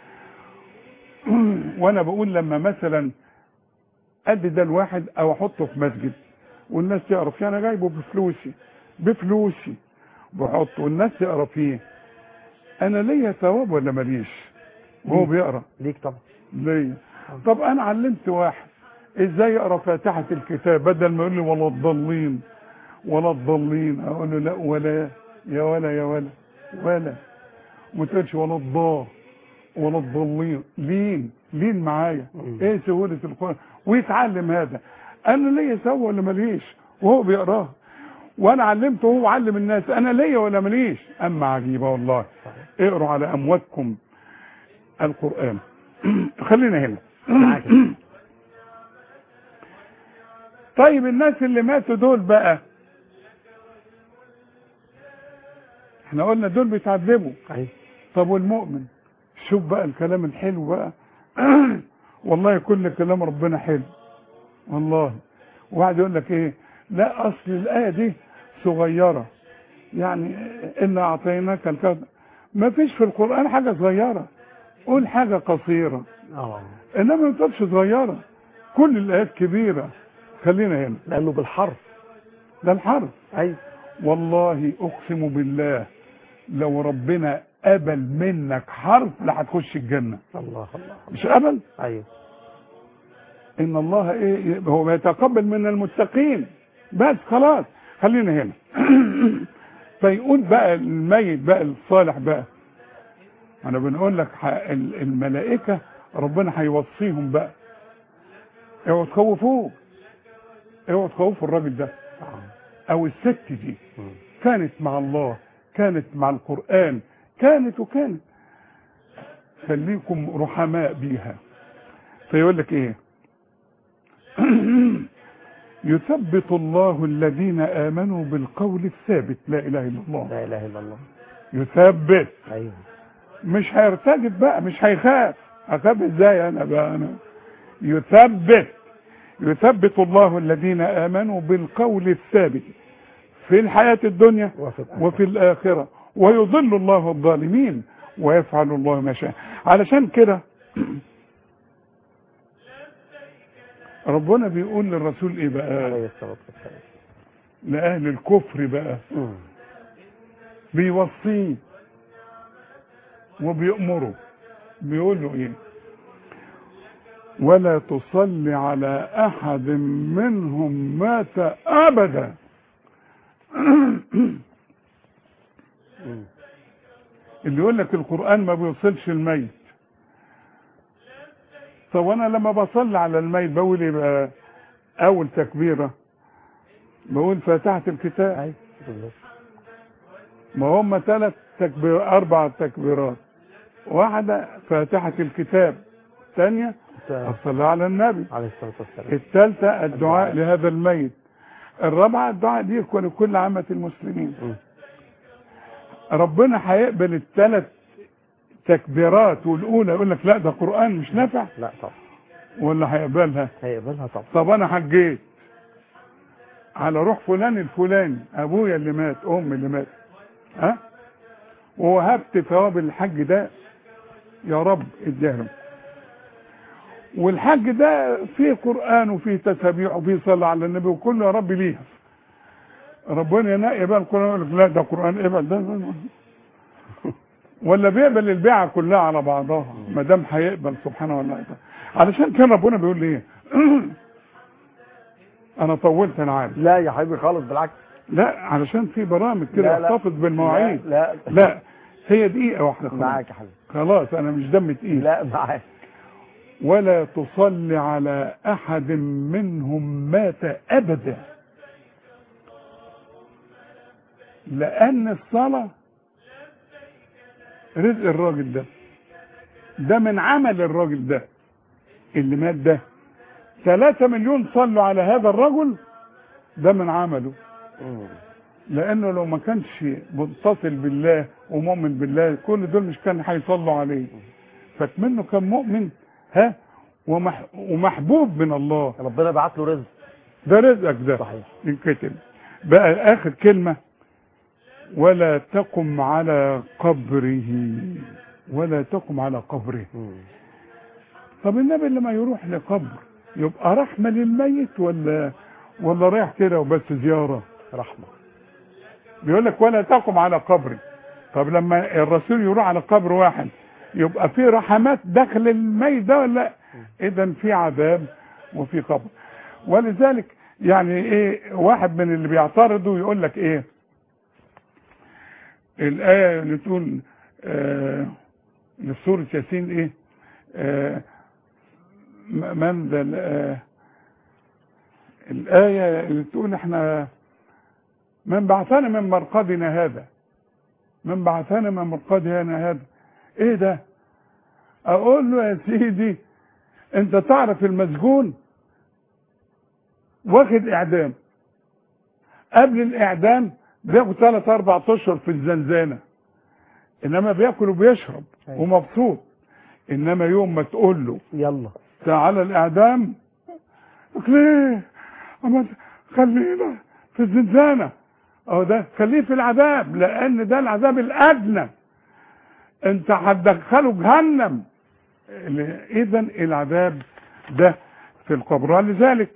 Speaker 3: وانا بقول لما مثلا ادي ده الواحد او احطه في مسجد والناس تقرا فيه انا جايبه بفلوسي بفلوسي بحطه والناس تقرا فيه انا ليا ثواب ولا ماليش وهو بيقرا
Speaker 2: ليك طبعا
Speaker 3: ليا طب انا علمت واحد ازاي يقرا فاتحه الكتاب بدل ما يقول لي ولا الضالين ولا الضالين اقول له لا ولا يا ولا يا ولا ولا ما تقولش ولا الضال ولا الضالين لين لين معايا ايه سهوله القران ويتعلم هذا انا ليا سوى ولا ماليش وهو بيقراها وانا علمته وهو علم الناس انا ليا ولا ماليش اما عجيبه والله اقروا على امواتكم القران خلينا هنا
Speaker 2: معاك
Speaker 3: طيب الناس اللي ماتوا دول بقى احنا قلنا دول بيتعذبوا
Speaker 2: أيوة.
Speaker 3: طب والمؤمن شوف بقى الكلام الحلو بقى والله كل كلام ربنا حلو والله واحد يقول لك ايه لا اصل الايه دي صغيره يعني ان اعطيناك الكتاب ما فيش في القران حاجه صغيره قول حاجه قصيره
Speaker 2: اه
Speaker 3: انما ما تقولش صغيره كل الايات كبيره خلينا هنا
Speaker 2: لانه بالحرف
Speaker 3: ده الحرف
Speaker 2: ايوه
Speaker 3: والله اقسم بالله لو ربنا قبل منك حرف لا هتخش الجنه
Speaker 2: الله الله
Speaker 3: مش قبل
Speaker 2: ايوه
Speaker 3: ان الله ايه هو يتقبل من المتقين بس خلاص خلينا هنا فيقول بقى الميت بقى الصالح بقى انا بنقول لك ح- ال- الملائكه ربنا هيوصيهم بقى اوعوا تخوفوه اوعوا تخوفوا الراجل ده او الست دي كانت مع الله كانت مع القرآن كانت وكانت خليكم رحماء بيها فيقول لك ايه يثبت الله الذين آمنوا بالقول الثابت لا إله إلا الله
Speaker 2: لا اله الا الله
Speaker 3: يثبت
Speaker 2: ايوه
Speaker 3: مش هيرتجف بقى مش هيخاف اخاف ازاي انا بقى انا يثبت يثبت الله الذين امنوا بالقول الثابت في الحياة الدنيا
Speaker 2: وفي الآخرة.
Speaker 3: وفي الآخرة ويضل الله الظالمين ويفعل الله ما شاء علشان كده ربنا بيقول للرسول ايه بقى
Speaker 2: عليه الصلاه والسلام
Speaker 3: لأهل الكفر بقى
Speaker 2: مم.
Speaker 3: بيوصيه وبيأمره بيقول له ايه ولا تصلي على احد منهم مات ابدا اللي يقول لك القران ما بيوصلش الميت طب وانا لما بصلي على الميت بقول ايه بقى اول تكبيره بقول فاتحه الكتاب
Speaker 2: ايوه بالظبط
Speaker 3: ما هم ثلاث تكبير اربع تكبيرات واحده فاتحه الكتاب الثانيه الصلاه على النبي
Speaker 2: عليه الصلاه والسلام
Speaker 3: الثالثه الدعاء لهذا الميت الرابعه الدعاء دي يكون لكل عامه المسلمين
Speaker 2: م.
Speaker 3: ربنا هيقبل الثلاث تكبيرات والاولى يقول لك لا ده قران مش نافع
Speaker 2: لا طبعا
Speaker 3: ولا هيقبلها
Speaker 2: هيقبلها طبعا
Speaker 3: طب انا حجيت على روح فلان الفلاني ابويا اللي مات امي اللي مات ها ووهبت ثواب الحج ده يا رب اديهم والحج ده فيه قران وفيه تسابيح وفيه صلاه على النبي وكله يا رب ليها ربنا ينقي بقى القران يقول لك لا ده قران اقبل ده ده- ده. ولا بيقبل البيعه كلها على بعضها ما دام هيقبل سبحانه وتعالى علشان كان ربنا بيقول لي ايه انا طولت انا عارف
Speaker 2: لا يا حبيبي خالص بالعكس
Speaker 3: لا علشان في برامج
Speaker 2: لا،
Speaker 3: كده
Speaker 2: لا.
Speaker 3: احتفظ بالمواعيد
Speaker 2: لا لا,
Speaker 3: لا هي دقيقه واحده خلاص.
Speaker 2: معاك يا حبيبي
Speaker 3: خلاص انا مش دم تقيل
Speaker 2: لا معاك
Speaker 3: ولا تصلي على احد منهم مات ابدا لان الصلاه رزق الراجل ده ده من عمل الراجل ده اللي مات ده ثلاثة مليون صلوا على هذا الرجل ده من عمله
Speaker 2: مم.
Speaker 3: لانه لو ما كانش متصل بالله ومؤمن بالله كل دول مش كان هيصلوا عليه فكمنه كان مؤمن ها ومح ومحبوب من الله
Speaker 2: ربنا بعت له رزق
Speaker 3: ده رزقك ده
Speaker 2: صحيح
Speaker 3: ينكتب بقى اخر كلمة ولا تقم على قبره ولا تقم على قبره
Speaker 2: مم.
Speaker 3: طب النبي لما يروح لقبر يبقى رحمة للميت ولا ولا رايح كده وبس زيارة
Speaker 2: رحمه
Speaker 3: بيقول لك ولا تقم على قبري طب لما الرسول يروح على قبر واحد يبقى في رحمات داخل الميت ده ولا لا اذا في عذاب وفي قبر ولذلك يعني ايه واحد من اللي بيعترضوا يقول لك ايه الايه اللي تقول آه لسوره ياسين ايه آه م- من ذا ال- آه الايه اللي تقول احنا من بعثنا من مرقدنا هذا من بعثنا من مرقدنا هذا ايه ده اقول له يا سيدي انت تعرف المسجون واخد اعدام قبل الاعدام بياخد ثلاث اربع اشهر في الزنزانه انما بياكل وبيشرب
Speaker 2: أيوة.
Speaker 3: ومبسوط انما يوم ما تقول له
Speaker 2: يلا
Speaker 3: تعالى الاعدام قلت ليه أما خلينا في الزنزانه اهو ده خليه في العذاب لان ده العذاب الادنى انت هتدخله جهنم اذا العذاب ده في القبر لذلك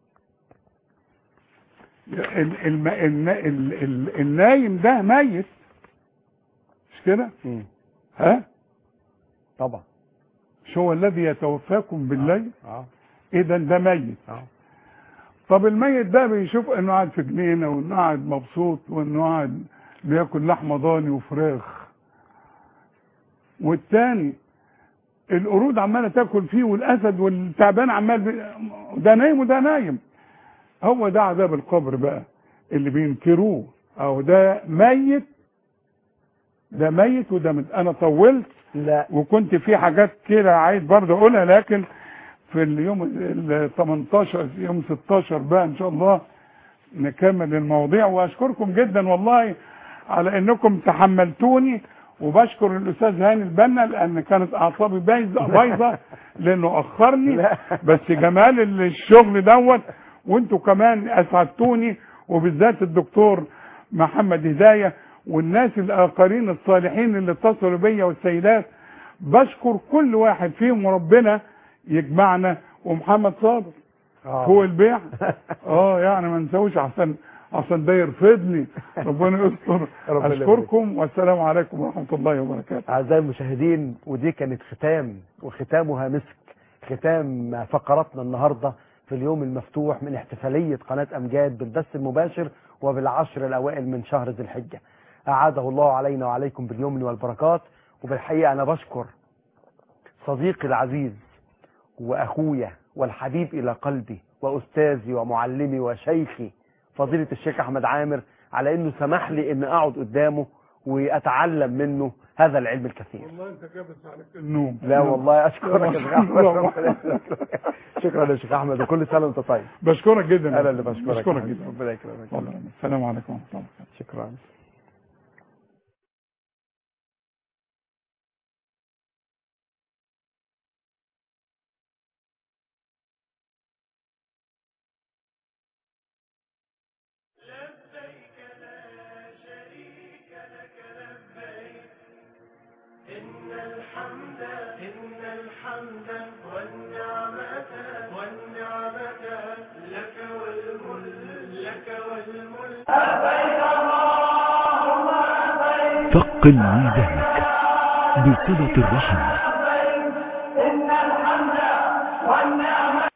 Speaker 3: ال- الم- الن- ال- ال- النايم ده ميت مش كده
Speaker 2: مم.
Speaker 3: ها
Speaker 2: طبعا
Speaker 3: مش هو الذي يتوفاكم بالليل
Speaker 2: اه
Speaker 3: اذا ده ميت
Speaker 2: اه
Speaker 3: طب الميت ده بيشوف انه قاعد في جنينه وانه قاعد مبسوط وانه قاعد بياكل لحمه ضاني وفراخ والتاني القرود عماله تاكل فيه والاسد والتعبان عمال بي... ده نايم وده نايم هو ده عذاب القبر بقى اللي بينكروه او ده ميت ده ميت وده مت... انا طولت
Speaker 2: لا
Speaker 3: وكنت في حاجات كده عايز برضه اقولها لكن في اليوم ال 18 يوم 16 بقى ان شاء الله نكمل المواضيع واشكركم جدا والله على انكم تحملتوني وبشكر الاستاذ هاني البنا لان كانت اعصابي بايظه بايظه لانه اخرني
Speaker 2: لا.
Speaker 3: بس جمال الشغل دوت وانتوا كمان اسعدتوني وبالذات الدكتور محمد هدايه والناس الاخرين الصالحين اللي اتصلوا بيا والسيدات بشكر كل واحد فيهم وربنا يجمعنا ومحمد صابر
Speaker 2: آه.
Speaker 3: هو البيع اه يعني ما نسويش عشان عشان ده يرفضني ربنا يستر
Speaker 2: ربنا
Speaker 3: اشكركم والسلام عليكم ورحمه الله وبركاته
Speaker 2: أعزائي المشاهدين ودي كانت ختام وختامها مسك ختام فقراتنا النهاردة في اليوم المفتوح من احتفالية قناة أمجاد بالبث المباشر وبالعشر الأوائل من شهر ذي الحجة أعاده الله علينا وعليكم باليمن والبركات وبالحقيقة أنا بشكر صديقي العزيز وأخويا والحبيب إلى قلبي وأستاذي ومعلمي وشيخي فضيلة الشيخ أحمد عامر على أنه سمح لي أن أقعد قدامه وأتعلم منه هذا العلم الكثير
Speaker 3: والله انت كابس عليك النوم
Speaker 2: لا والله أشكرك يا شيخ أحمد شكرا يا شيخ أحمد وكل سنة وأنت طيب
Speaker 3: بشكرك جدا
Speaker 2: أنا اللي بشكرك
Speaker 3: بشكرك
Speaker 2: يا
Speaker 3: جدا
Speaker 2: حبيبي. ربنا يكرمك
Speaker 3: والله. السلام عليكم ورحمه الله وبركاته
Speaker 2: شكرا
Speaker 1: إن الحمد إن الحمد والنعمة والنعمة لك والملك لك والملك
Speaker 9: ثقل ميزانك بصلة الرحم